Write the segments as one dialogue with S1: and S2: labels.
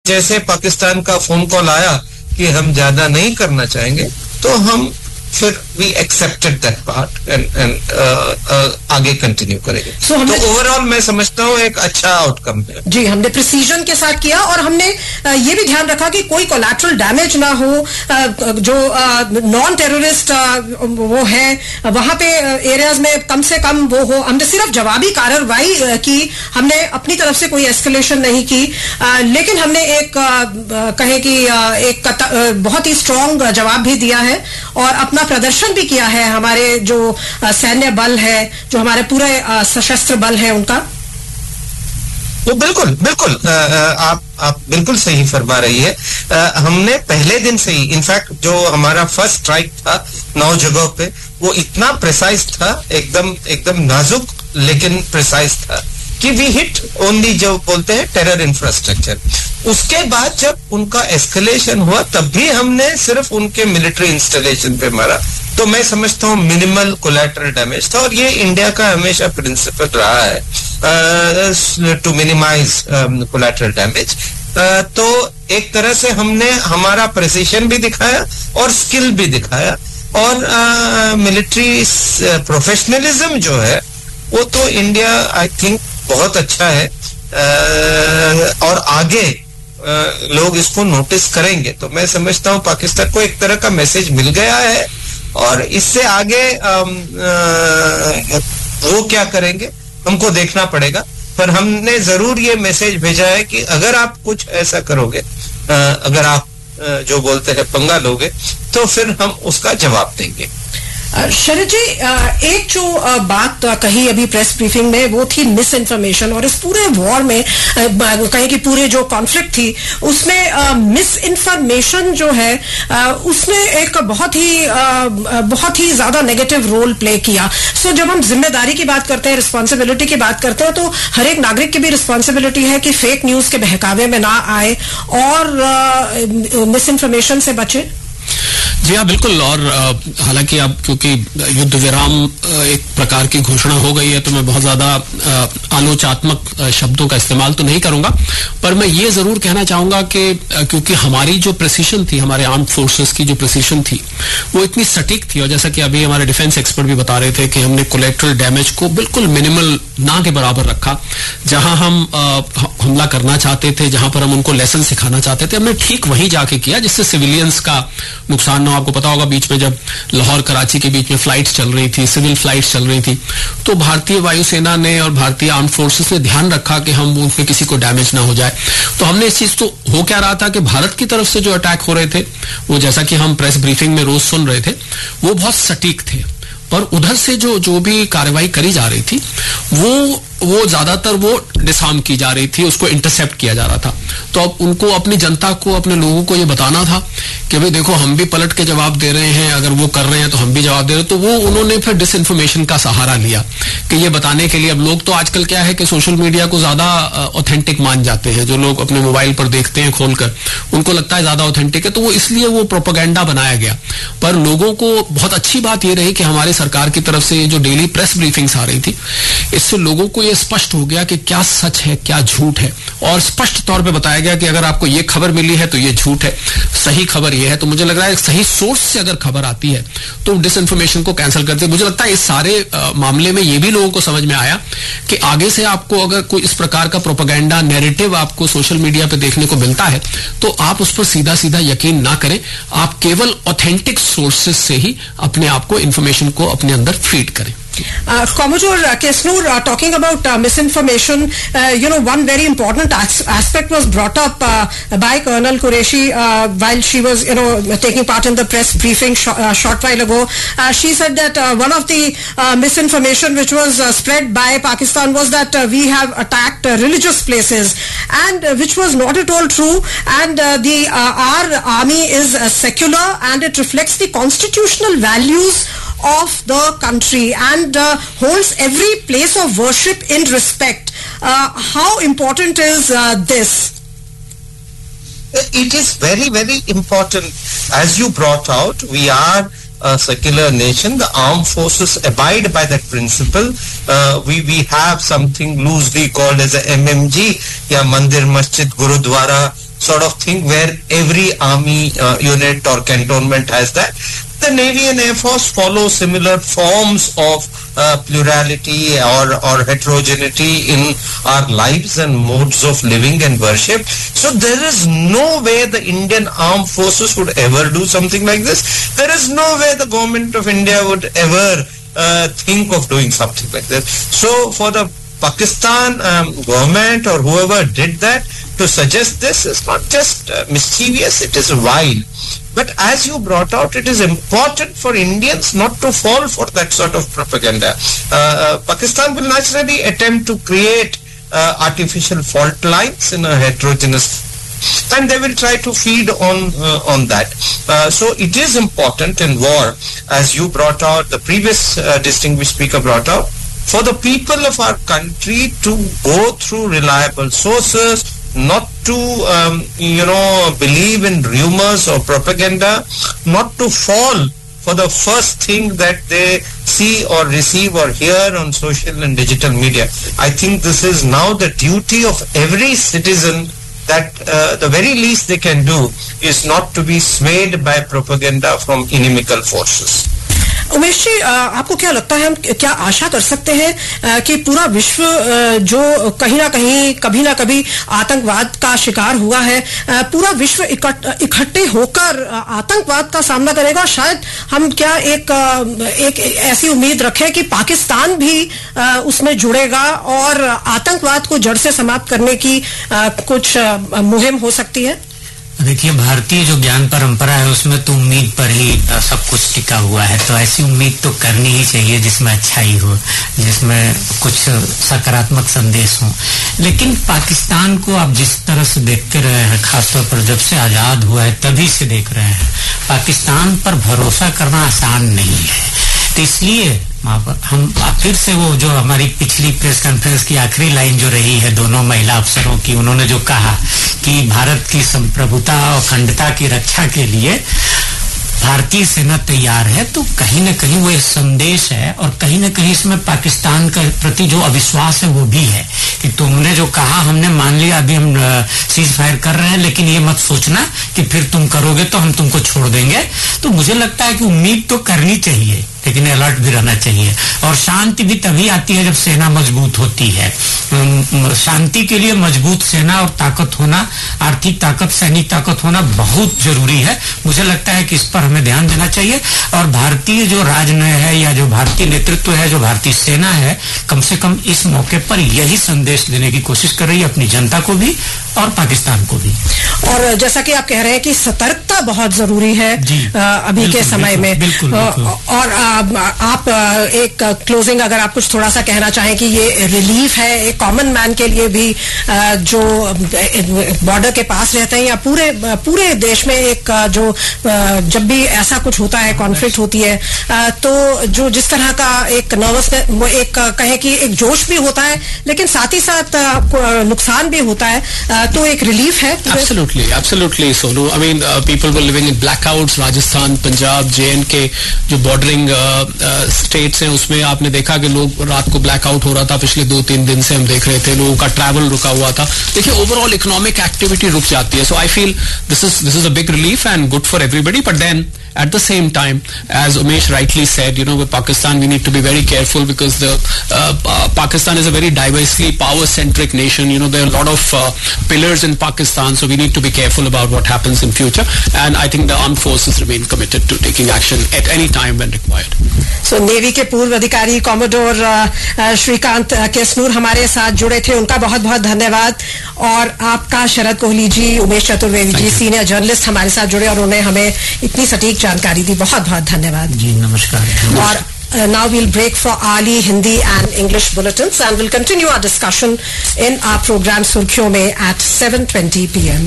S1: जैसे पाकिस्तान का phone call आया कि हम ज्यादा नहीं करना चाहेंगे तो हम फिर we accepted that part and and आगे कंटिन्यू करेंगे
S2: So, हमने-
S1: तो ओवरऑल मैं समझता हूँ एक अच्छा आउटकम है
S2: जी हमने प्रिसीजन के साथ किया और हमने अ, ये भी ध्यान रखा कि कोई कोलैटरल डैमेज ना हो अ, जो नॉन टेररिस्ट वो है वहां पे एरियाज में कम से कम वो हो हमने सिर्फ जवाबी कार्रवाई अ, की हमने अपनी तरफ से कोई एस्केलेशन नहीं की अ, लेकिन हमने एक अ, अ, कहे कि अ, एक कत- अ, बहुत ही स्ट्रांग जवाब भी दिया है और अपना प्रदर्शन भी किया है हमारे जो अ, सैन्य बल है जो हमारे पूरे अ, सशस्त्र बल है उनका
S1: वो बिल्कुल बिल्कुल अ, अ, आप आप बिल्कुल सही फरमा रही है अ, हमने पहले दिन से ही इनफैक्ट जो हमारा फर्स्ट स्ट्राइक था नौ जगहों पे वो इतना प्रिसाइज था एकदम एकदम नाजुक लेकिन प्रिसाइज था कि वी हिट ओनली जो बोलते हैं टेरर इंफ्रास्ट्रक्चर उसके बाद जब उनका एस्केलेशन हुआ तब भी हमने सिर्फ उनके मिलिट्री इंस्टॉलेशन पे मारा तो मैं समझता हूँ मिनिमल कोलेटरल डैमेज था और ये इंडिया का हमेशा प्रिंसिपल रहा है टू मिनिमाइज कोलेटरल डैमेज तो एक तरह से हमने हमारा प्रेसिशन भी दिखाया और स्किल भी दिखाया और मिलिट्री प्रोफेशनलिज्म जो है वो तो इंडिया आई थिंक बहुत अच्छा है अ, और आगे अ, लोग इसको नोटिस करेंगे तो मैं समझता हूँ पाकिस्तान को एक तरह का मैसेज मिल गया है और इससे आगे अम, अ, वो क्या करेंगे हमको देखना पड़ेगा पर हमने जरूर ये मैसेज भेजा है कि अगर आप कुछ ऐसा करोगे अ, अगर आप अ, जो बोलते हैं पंगा लोगे तो फिर हम उसका जवाब देंगे
S2: अ, शरद जी अ, एक जो अ, बात अ, कही अभी प्रेस ब्रीफिंग में वो थी मिस इन्फॉर्मेशन और इस पूरे वॉर में अ, ब- कहें कि पूरे जो कॉन्फ्लिक्ट थी उसमें मिस इन्फॉर्मेशन जो है अ, उसने एक बहुत ही अ, अ, बहुत ही ज्यादा नेगेटिव रोल प्ले किया सो जब हम जिम्मेदारी की बात करते हैं रिस्पॉन्सिबिलिटी की बात करते हैं तो हर एक नागरिक की भी रिस्पॉन्सिबिलिटी है कि फेक न्यूज के बहकावे में ना आए और मिस इन्फॉर्मेशन से बचे
S3: जी हाँ बिल्कुल और अ, हालांकि अब क्योंकि युद्ध विराम अ, एक प्रकार की घोषणा हो गई है तो मैं बहुत ज्यादा अ, आलोचात्मक अ, शब्दों का इस्तेमाल तो नहीं करूंगा पर मैं ये जरूर कहना चाहूंगा कि अ, क्योंकि हमारी जो प्रिसीशन थी हमारे आर्म फोर्सेस की जो प्रिसीशन थी वो इतनी सटीक थी और जैसा कि अभी हमारे डिफेंस एक्सपर्ट भी बता रहे थे कि हमने कोलेक्ट्रल डैमेज को बिल्कुल मिनिमल ना के बराबर रखा जहां हम अ, ह- हमला करना चाहते थे जहां पर हम उनको लेसन सिखाना चाहते थे हमने ठीक वहीं जाके किया जिससे सिविलियंस का नुकसान ना हो। आपको पता होगा बीच में जब लाहौर कराची के बीच में फ्लाइट्स चल रही थी सिविल फ्लाइट्स चल रही थी तो भारतीय वायुसेना ने और भारतीय आर्म फोर्सेस ने ध्यान रखा कि हम उनमें किसी को डैमेज ना हो जाए तो हमने इस चीज तो हो क्या रहा था कि भारत की तरफ से जो अटैक हो रहे थे वो जैसा कि हम प्रेस ब्रीफिंग में रोज सुन रहे थे वो बहुत सटीक थे पर उधर से जो जो भी कार्रवाई करी जा रही थी वो वो ज्यादातर वो डिसआर्म की जा रही थी उसको इंटरसेप्ट किया जा रहा था तो अब उनको अपनी जनता को अपने लोगों को ये बताना था कि भाई देखो हम भी पलट के जवाब दे रहे हैं अगर वो कर रहे हैं तो हम भी जवाब दे रहे हैं तो वो उन्होंने फिर डिसइंफॉर्मेशन का सहारा लिया कि ये बताने के लिए अब लोग तो आजकल क्या है कि सोशल मीडिया को ज्यादा ऑथेंटिक मान जाते हैं जो लोग अपने मोबाइल पर देखते हैं खोलकर उनको लगता है ज्यादा ऑथेंटिक है तो वो इसलिए वो प्रोपोगेंडा बनाया गया पर लोगों को बहुत अच्छी बात ये रही कि हमारी सरकार की तरफ से ये जो डेली प्रेस ब्रीफिंग्स आ रही थी इससे लोगों को ये स्पष्ट हो गया कि क्या सच है क्या झूठ है और स्पष्ट तौर पे बताया गया कि अगर आपको ये खबर मिली है तो ये झूठ है सही खबर ये है तो मुझे लग रहा है सही सोर्स से अगर खबर आती है तो डिसइंफॉर्मेशन को कैंसिल करते हैं। मुझे लगता है इस सारे अ, मामले में ये भी लोगों को समझ में आया कि आगे से आपको अगर कोई इस प्रकार का प्रोपागेंडा नैरेटिव आपको सोशल मीडिया पे देखने को मिलता है तो आप उस पर सीधा सीधा यकीन ना करें आप केवल ऑथेंटिक सोर्सेज से ही अपने आप को इन्फॉर्मेशन को अपने अंदर फीड करें
S2: Uh, Commodore uh, Kesnur, uh, talking about uh, misinformation, uh, you know, one very important as- aspect was brought up uh, by Colonel Qureshi uh, while she was, you know, taking part in the press briefing sh- uh, short while ago. Uh, she said that uh, one of the uh, misinformation which was uh, spread by Pakistan was that uh, we have attacked uh, religious places, and uh, which was not at all true. And uh, the uh, our army is uh, secular, and it reflects the constitutional values of the country and uh, holds every place of worship in respect. Uh, how important is uh, this?
S1: It is very, very important. As you brought out, we are a secular nation. The armed forces abide by that principle. Uh, we, we have something loosely called as a MMG, या मंदिर मस्जिद gurdwara sort of thing where every army uh, unit or cantonment has that. The Navy and Air Force follow similar forms of uh, plurality or, or heterogeneity in our lives and modes of living and worship. So there is no way the Indian armed forces would ever do something like this. There is no way the government of India would ever uh, think of doing something like this. So for the Pakistan um, government or whoever did that to suggest this is not just uh, mischievous, it is vile. But as you brought out, it is important for Indians not to fall for that sort of propaganda. Uh, uh, Pakistan will naturally attempt to create uh, artificial fault lines in a heterogeneous and they will try to feed on uh, on that. Uh, so it is important in war, as you brought out, the previous uh, distinguished speaker brought out, for the people of our country to go through reliable sources, not to um, you know believe in rumors or propaganda, not to fall for the first thing that they see or receive or hear on social and digital media. I think this is now the duty of every citizen that uh, the very least they can do is not to be swayed by propaganda from inimical forces.
S2: Umesh जी अ, आपको क्या लगता है हम क्या आशा कर सकते हैं अ, कि पूरा विश्व अ, जो कहीं ना कहीं कभी ना कभी आतंकवाद का शिकार हुआ है अ, पूरा विश्व इकट्ठ- इकट्ठे होकर अ, आतंकवाद का सामना करेगा और शायद हम क्या एक अ, एक ऐसी उम्मीद रखें कि पाकिस्तान भी अ, उसमें जुड़ेगा और आतंकवाद को जड़ से समाप्त करने की अ, कुछ अ, मुहिम हो सकती है
S4: देखिए भारतीय जो ज्ञान परंपरा है उसमें तो उम्मीद पर ही अ, सब कुछ टिका हुआ है तो ऐसी उम्मीद तो करनी ही चाहिए जिसमें अच्छाई हो जिसमें कुछ सकारात्मक संदेश हो लेकिन पाकिस्तान को आप जिस तरह से देखते रहे हैं खासतौर पर जब से आजाद हुआ है तभी से देख रहे हैं पाकिस्तान पर भरोसा करना आसान नहीं है तो इसलिए वहाँ पर हम आप फिर से वो जो हमारी पिछली प्रेस कॉन्फ्रेंस की आखिरी लाइन जो रही है दोनों महिला अफसरों की उन्होंने जो कहा कि भारत की संप्रभुता और अखंडता की रक्षा के लिए भारतीय सेना तैयार है तो कहीं न कहीं वो एक संदेश है और कहीं न कहीं इसमें पाकिस्तान के प्रति जो अविश्वास है वो भी है कि तुमने जो कहा हमने मान लिया अभी हम सीज फायर कर रहे हैं लेकिन ये मत सोचना कि फिर तुम करोगे तो हम तुमको छोड़ देंगे तो मुझे लगता है कि उम्मीद तो करनी चाहिए लेकिन अलर्ट भी रहना चाहिए और शांति भी तभी आती है जब सेना मजबूत होती है अम, शांति के लिए मजबूत सेना और ताकत होना आर्थिक ताकत सैनिक ताकत होना बहुत जरूरी है मुझे लगता है कि इस पर हमें ध्यान देना चाहिए और भारतीय जो राजनय है या जो भारतीय नेतृत्व है जो भारतीय सेना है कम से कम इस मौके पर यही संदेश देने की कोशिश कर रही है अपनी जनता को भी और पाकिस्तान को भी
S2: और जैसा कि आप कह रहे हैं कि सतर्कता बहुत जरूरी है
S4: जी,
S2: अ, अभी के
S4: बिल्कुल,
S2: समय में
S4: बिल्कुल,
S2: अ,
S4: बिल्कुल।
S2: और अ, आप अ, एक क्लोजिंग अगर आप कुछ थोड़ा सा कहना चाहें कि ये रिलीफ है एक कॉमन मैन के लिए भी अ, जो बॉर्डर के पास रहते हैं या पूरे पूरे देश में एक अ, जो अ, जब भी ऐसा कुछ होता है कॉन्फ्लिक्ट होती है अ, तो जो जिस तरह का एक नर्वस वो एक अ, कहें कि एक जोश भी होता है लेकिन साथ ही साथ अ, को- नुकसान भी होता है अ, तो एक रिलीफ है पूरे-
S3: Absolutely, absolutely, Sonu. I mean, uh, people were living in blackouts, Rajasthan, Punjab, J&K, जो बॉर्डरिंग स्टेट्स हैं उसमें आपने देखा कि लोग रात को ब्लैकआउट हो रहा था पिछले दो तीन दिन से हम देख रहे थे लोगों का ट्रैवल रुका हुआ था देखिए ओवरऑल इकोनॉमिक एक्टिविटी रुक जाती है so I feel this is this is a big relief and good for everybody but then at the same time, as Umesh rightly said, you know, with Pakistan, we need to be very careful because the uh, uh, Pakistan is a very diversely power-centric nation. You know, there are a lot of uh, pillars in Pakistan, so we need to be careful about what happens in future. And I think the armed forces remain committed to taking action at any time when required.
S2: So navy के पूर्व अधिकारी commodore अ, अ, श्रीकांत अ, केसनूर हमारे साथ जुड़े थे उनका बहुत बहुत धन्यवाद और आपका शरद कोहली जी उमेश चतुर्वेदी जी सीनियर जर्नलिस्ट हमारे साथ जुड़े और उन्होंने हमें इतनी सटीक जानकारी दी बहुत बहुत धन्यवाद
S4: जी नमस्कार
S2: और uh, now we'll break for Ali Hindi and English bulletins and we'll continue our discussion in our program Surkhiyon Mein at 7.20 p.m.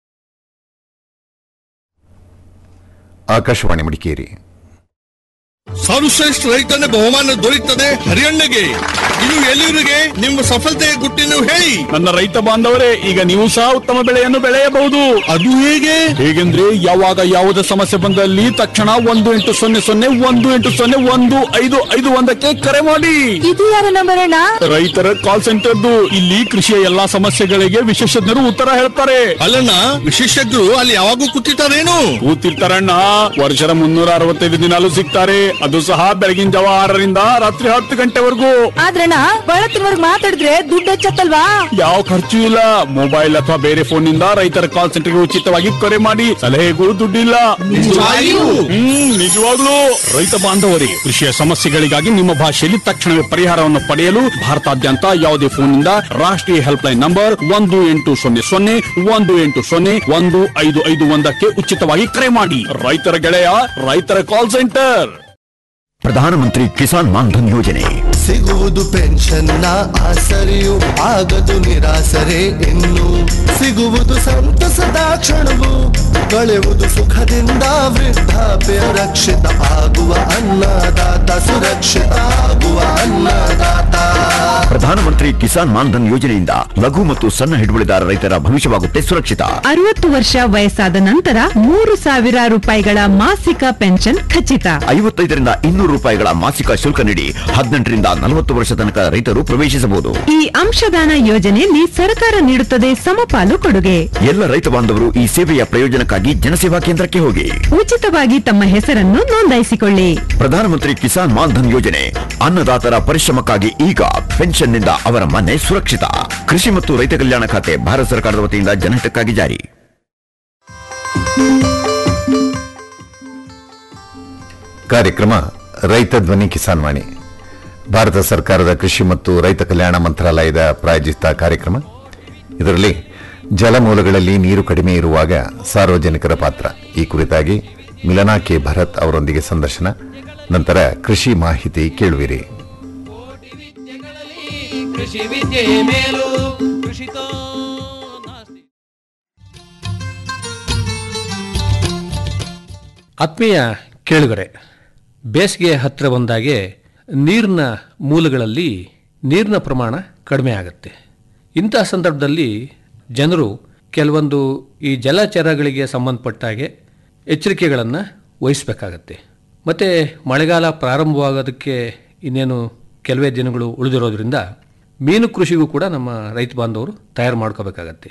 S5: Akashvani Madikeri ಸರ್ವಶ್ರೇಷ್ಠ ರೈತನ ಬಹುಮಾನ ದೊರೆಯುತ್ತದೆ ಹರಿಯಣ್ಣಗೆ ಇದು ಎಲ್ಲಿವರಿಗೆ ನಿಮ್ಮ ಸಫಲತೆಯ ಗುಟ್ಟಿನ ಹೇಳಿ
S6: ನನ್ನ ರೈತ ಬಾಂಧವರೇ ಈಗ ನೀವು ಸಹ ಉತ್ತಮ ಬೆಳೆಯನ್ನು ಬೆಳೆಯಬಹುದು
S5: ಅದು ಹೇಗೆ
S6: ಹೇಗೆಂದ್ರೆ ಯಾವಾಗ ಯಾವುದೇ ಸಮಸ್ಯೆ ಬಂದಲ್ಲಿ ತಕ್ಷಣ ಒಂದು ಎಂಟು ಸೊನ್ನೆ ಸೊನ್ನೆ ಒಂದು ಎಂಟು ಸೊನ್ನೆ ಒಂದು ಐದು ಐದು ಒಂದಕ್ಕೆ ಕರೆ ಮಾಡಿ
S7: ಇದು ಯಾರ ನಂಬರ್ ಅಣ್ಣ
S6: ರೈತರ ಕಾಲ್ ಸೆಂಟರ್ದು ಇಲ್ಲಿ ಕೃಷಿಯ ಎಲ್ಲಾ ಸಮಸ್ಯೆಗಳಿಗೆ ವಿಶೇಷಜ್ಞರು ಉತ್ತರ ಹೇಳ್ತಾರೆ
S5: ಅಲ್ಲಣ್ಣ ವಿಶೇಷಜ್ಞರು ಅಲ್ಲಿ ಯಾವಾಗೂ ಕೂತಿರ್ತಾರೇನು
S6: ಕೂತಿರ್ತಾರಣ್ಣ ವರ್ಷದ ಮುನ್ನೂರ ಅರವತ್ತೈದು ದಿನಾಲು ಸಿಗ್ತಾರೆ ಅದು ಸಹ ಬೆಳಗಿನ ಜಾವ ಆರರಿಂದ ರಾತ್ರಿ ಹತ್ತು ಗಂಟೆವರೆಗೂ
S7: ಆದ್ರಣ್ಣ ಬಳತ್ತಿನವರ್ಗ್ ಮಾತಾಡಿದ್ರೆ ದುಡ್ಡು ಹೆಚ್ಚತ್ತಲ್ವಾ
S6: ಯಾವ ಖರ್ಚು ಇಲ್ಲ ಮೊಬೈಲ್ ಅಥವಾ ಬೇರೆ ಫೋನ್ ನಿಂದ ರೈತರ ಕಾಲ್ ಸೆಂಟರ್ಗೆ ಉಚಿತವಾಗಿ ಕರೆ ಮಾಡಿ ಸಲಹೆಗಳು ದುಡ್ಡಿಲ್ಲ
S5: ನಿಜವಾಗಿಯೂ?
S6: ಹ್ಮ್ ನಿಜವಾಗ್ಲೂ ರೈತ ಬಾಂಧವರಿಗೆ ಕೃಷಿಯ ಸಮಸ್ಯೆಗಳಿಗಾಗಿ ನಿಮ್ಮ ಭಾಷೆಯಲ್ಲಿ ತಕ್ಷಣವೇ ಪರಿಹಾರವನ್ನು ಪಡೆಯಲು ಭಾರತಾದ್ಯಂತ ಯಾವುದೇ ಫೋನ್ನಿಂದ ರಾಷ್ಟ್ರೀಯ ಹೆಲ್ಪ್ ಲೈನ್ ನಂಬರ್ ಒಂದು ಎಂಟು ಸೊನ್ನೆ ಸೊನ್ನೆ ಒಂದು ಎಂಟು ಸೊನ್ನೆ ಒಂದು ಐದು ಐದು ಒಂದಕ್ಕೆ ಉಚಿತವಾಗಿ ಕರೆ ಮಾಡಿ ರೈತರ ಗೆಳೆಯ ರೈತರ ಕಾಲ್ ಸೆಂಟರ್
S8: ಪ್ರಧಾನಮಂತ್ರಿ ಕಿಸಾನ್ ಮಾನ್ಧನ್ ಯೋಜನೆ
S9: ಸಿಗುವುದು ಪೆನ್ಷನ್ನ ಆಸರೆಯು ಆಗದು ನಿರಾಸರೆ ಇನ್ನು ಸಿಗುವುದು ಸಂತಸದ ಕ್ಷಣವು ಕಳೆಯುವುದು ಸುಖದಿಂದ ವೃದ್ಧಾಪ್ಯ ರಕ್ಷಿತ ಆಗುವ ಅನ್ನದಾತ ಸುರಕ್ಷಿತ ಆಗುವ ಅನ್ನದಾತ
S8: ಪ್ರಧಾನಮಂತ್ರಿ ಕಿಸಾನ್ ಮಾನ್ಧನ್ ಯೋಜನೆಯಿಂದ ಲಘು ಮತ್ತು ಸಣ್ಣ ಹಿಡುವಳಿದಾರ ರೈತರ ಭವಿಷ್ಯವಾಗುತ್ತೆ ಸುರಕ್ಷಿತ
S10: ಅರವತ್ತು ವರ್ಷ ವಯಸ್ಸಾದ ನಂತರ ಮೂರು ಸಾವಿರ ರೂಪಾಯಿಗಳ ಮಾಸಿಕ ಪೆನ್ಷನ್ ಖಚಿತ
S8: ಐವತ್ತೈದರಿಂದ ಇನ್ನೂರು ರೂಪಾಯಿಗಳ ಮಾಸಿಕ ಶುಲ್ಕ ನೀಡಿ ಹದಿನೆಂಟರಿಂದ ನಲವತ್ತು ವರ್ಷ ತನಕ ರೈತರು ಪ್ರವೇಶಿಸಬಹುದು
S10: ಈ ಅಂಶದಾನ ಯೋಜನೆಯಲ್ಲಿ ಸರ್ಕಾರ ನೀಡುತ್ತದೆ ಸಮಪಾಲು ಕೊಡುಗೆ
S8: ಎಲ್ಲ ರೈತ ಬಾಂಧವರು ಈ ಸೇವೆಯ ಪ್ರಯೋಜನಕ್ಕಾಗಿ ಜನಸೇವಾ ಕೇಂದ್ರಕ್ಕೆ ಹೋಗಿ
S10: ಉಚಿತವಾಗಿ ತಮ್ಮ ಹೆಸರನ್ನು ನೋಂದಾಯಿಸಿಕೊಳ್ಳಿ
S8: ಪ್ರಧಾನಮಂತ್ರಿ ಕಿಸಾನ್ ಮಾನ್ಧನ್ ಯೋಜನೆ ಅನ್ನದಾತರ ಪರಿಶ್ರಮಕ್ಕಾಗಿ ಈಗ ಪೆನ್ಷನ್ನಿಂದ ಅವರ ಮನೆ ಸುರಕ್ಷಿತ ಕೃಷಿ ಮತ್ತು ರೈತ ಕಲ್ಯಾಣ ಖಾತೆ ಭಾರತ ಸರ್ಕಾರದ ವತಿಯಿಂದ ಜನಹಿತಕ್ಕಾಗಿ ಜಾರಿ
S11: ಕಾರ್ಯಕ್ರಮ ರೈತ ಧ್ವನಿ ಕಿಸಾನ್ ವಾಣಿ ಭಾರತ ಸರ್ಕಾರದ ಕೃಷಿ ಮತ್ತು ರೈತ ಕಲ್ಯಾಣ ಮಂತ್ರಾಲಯದ ಪ್ರಾಯೋಜಿತ ಕಾರ್ಯಕ್ರಮ ಇದರಲ್ಲಿ ಜಲಮೂಲಗಳಲ್ಲಿ ನೀರು ಕಡಿಮೆ ಇರುವಾಗ ಸಾರ್ವಜನಿಕರ ಪಾತ್ರ ಈ ಕುರಿತಾಗಿ ಮಿಲನಾ ಕೆ ಭರತ್ ಅವರೊಂದಿಗೆ ಸಂದರ್ಶನ ನಂತರ ಕೃಷಿ ಮಾಹಿತಿ ಕೇಳುವಿರಿ
S12: ಕೃಷಿ ವಿದ್ಯೆ ಮೇಲು ಕೃಷಿತೋ
S13: ಆತ್ಮೀಯ ಕೇಳುಗರೆ ಬೇಸಿಗೆ ಹತ್ತಿರ ಬಂದಾಗೆ ನೀರಿನ ಮೂಲಗಳಲ್ಲಿ ನೀರಿನ ಪ್ರಮಾಣ ಕಡಿಮೆ ಆಗುತ್ತೆ ಇಂತಹ ಸಂದರ್ಭದಲ್ಲಿ ಜನರು ಕೆಲವೊಂದು ಈ ಜಲಚರಗಳಿಗೆ ಸಂಬಂಧಪಟ್ಟ ಹಾಗೆ ಎಚ್ಚರಿಕೆಗಳನ್ನು ವಹಿಸಬೇಕಾಗತ್ತೆ ಮತ್ತು ಮಳೆಗಾಲ ಪ್ರಾರಂಭವಾಗೋದಕ್ಕೆ ಇನ್ನೇನು ಕೆಲವೇ ದಿನಗಳು ಉಳಿದಿರೋದ್ರಿಂದ ಮೀನು ಕೃಷಿಗೂ ಕೂಡ ನಮ್ಮ ರೈತ ಬಾಂಧವರು ತಯಾರು ಮಾಡ್ಕೋಬೇಕಾಗತ್ತೆ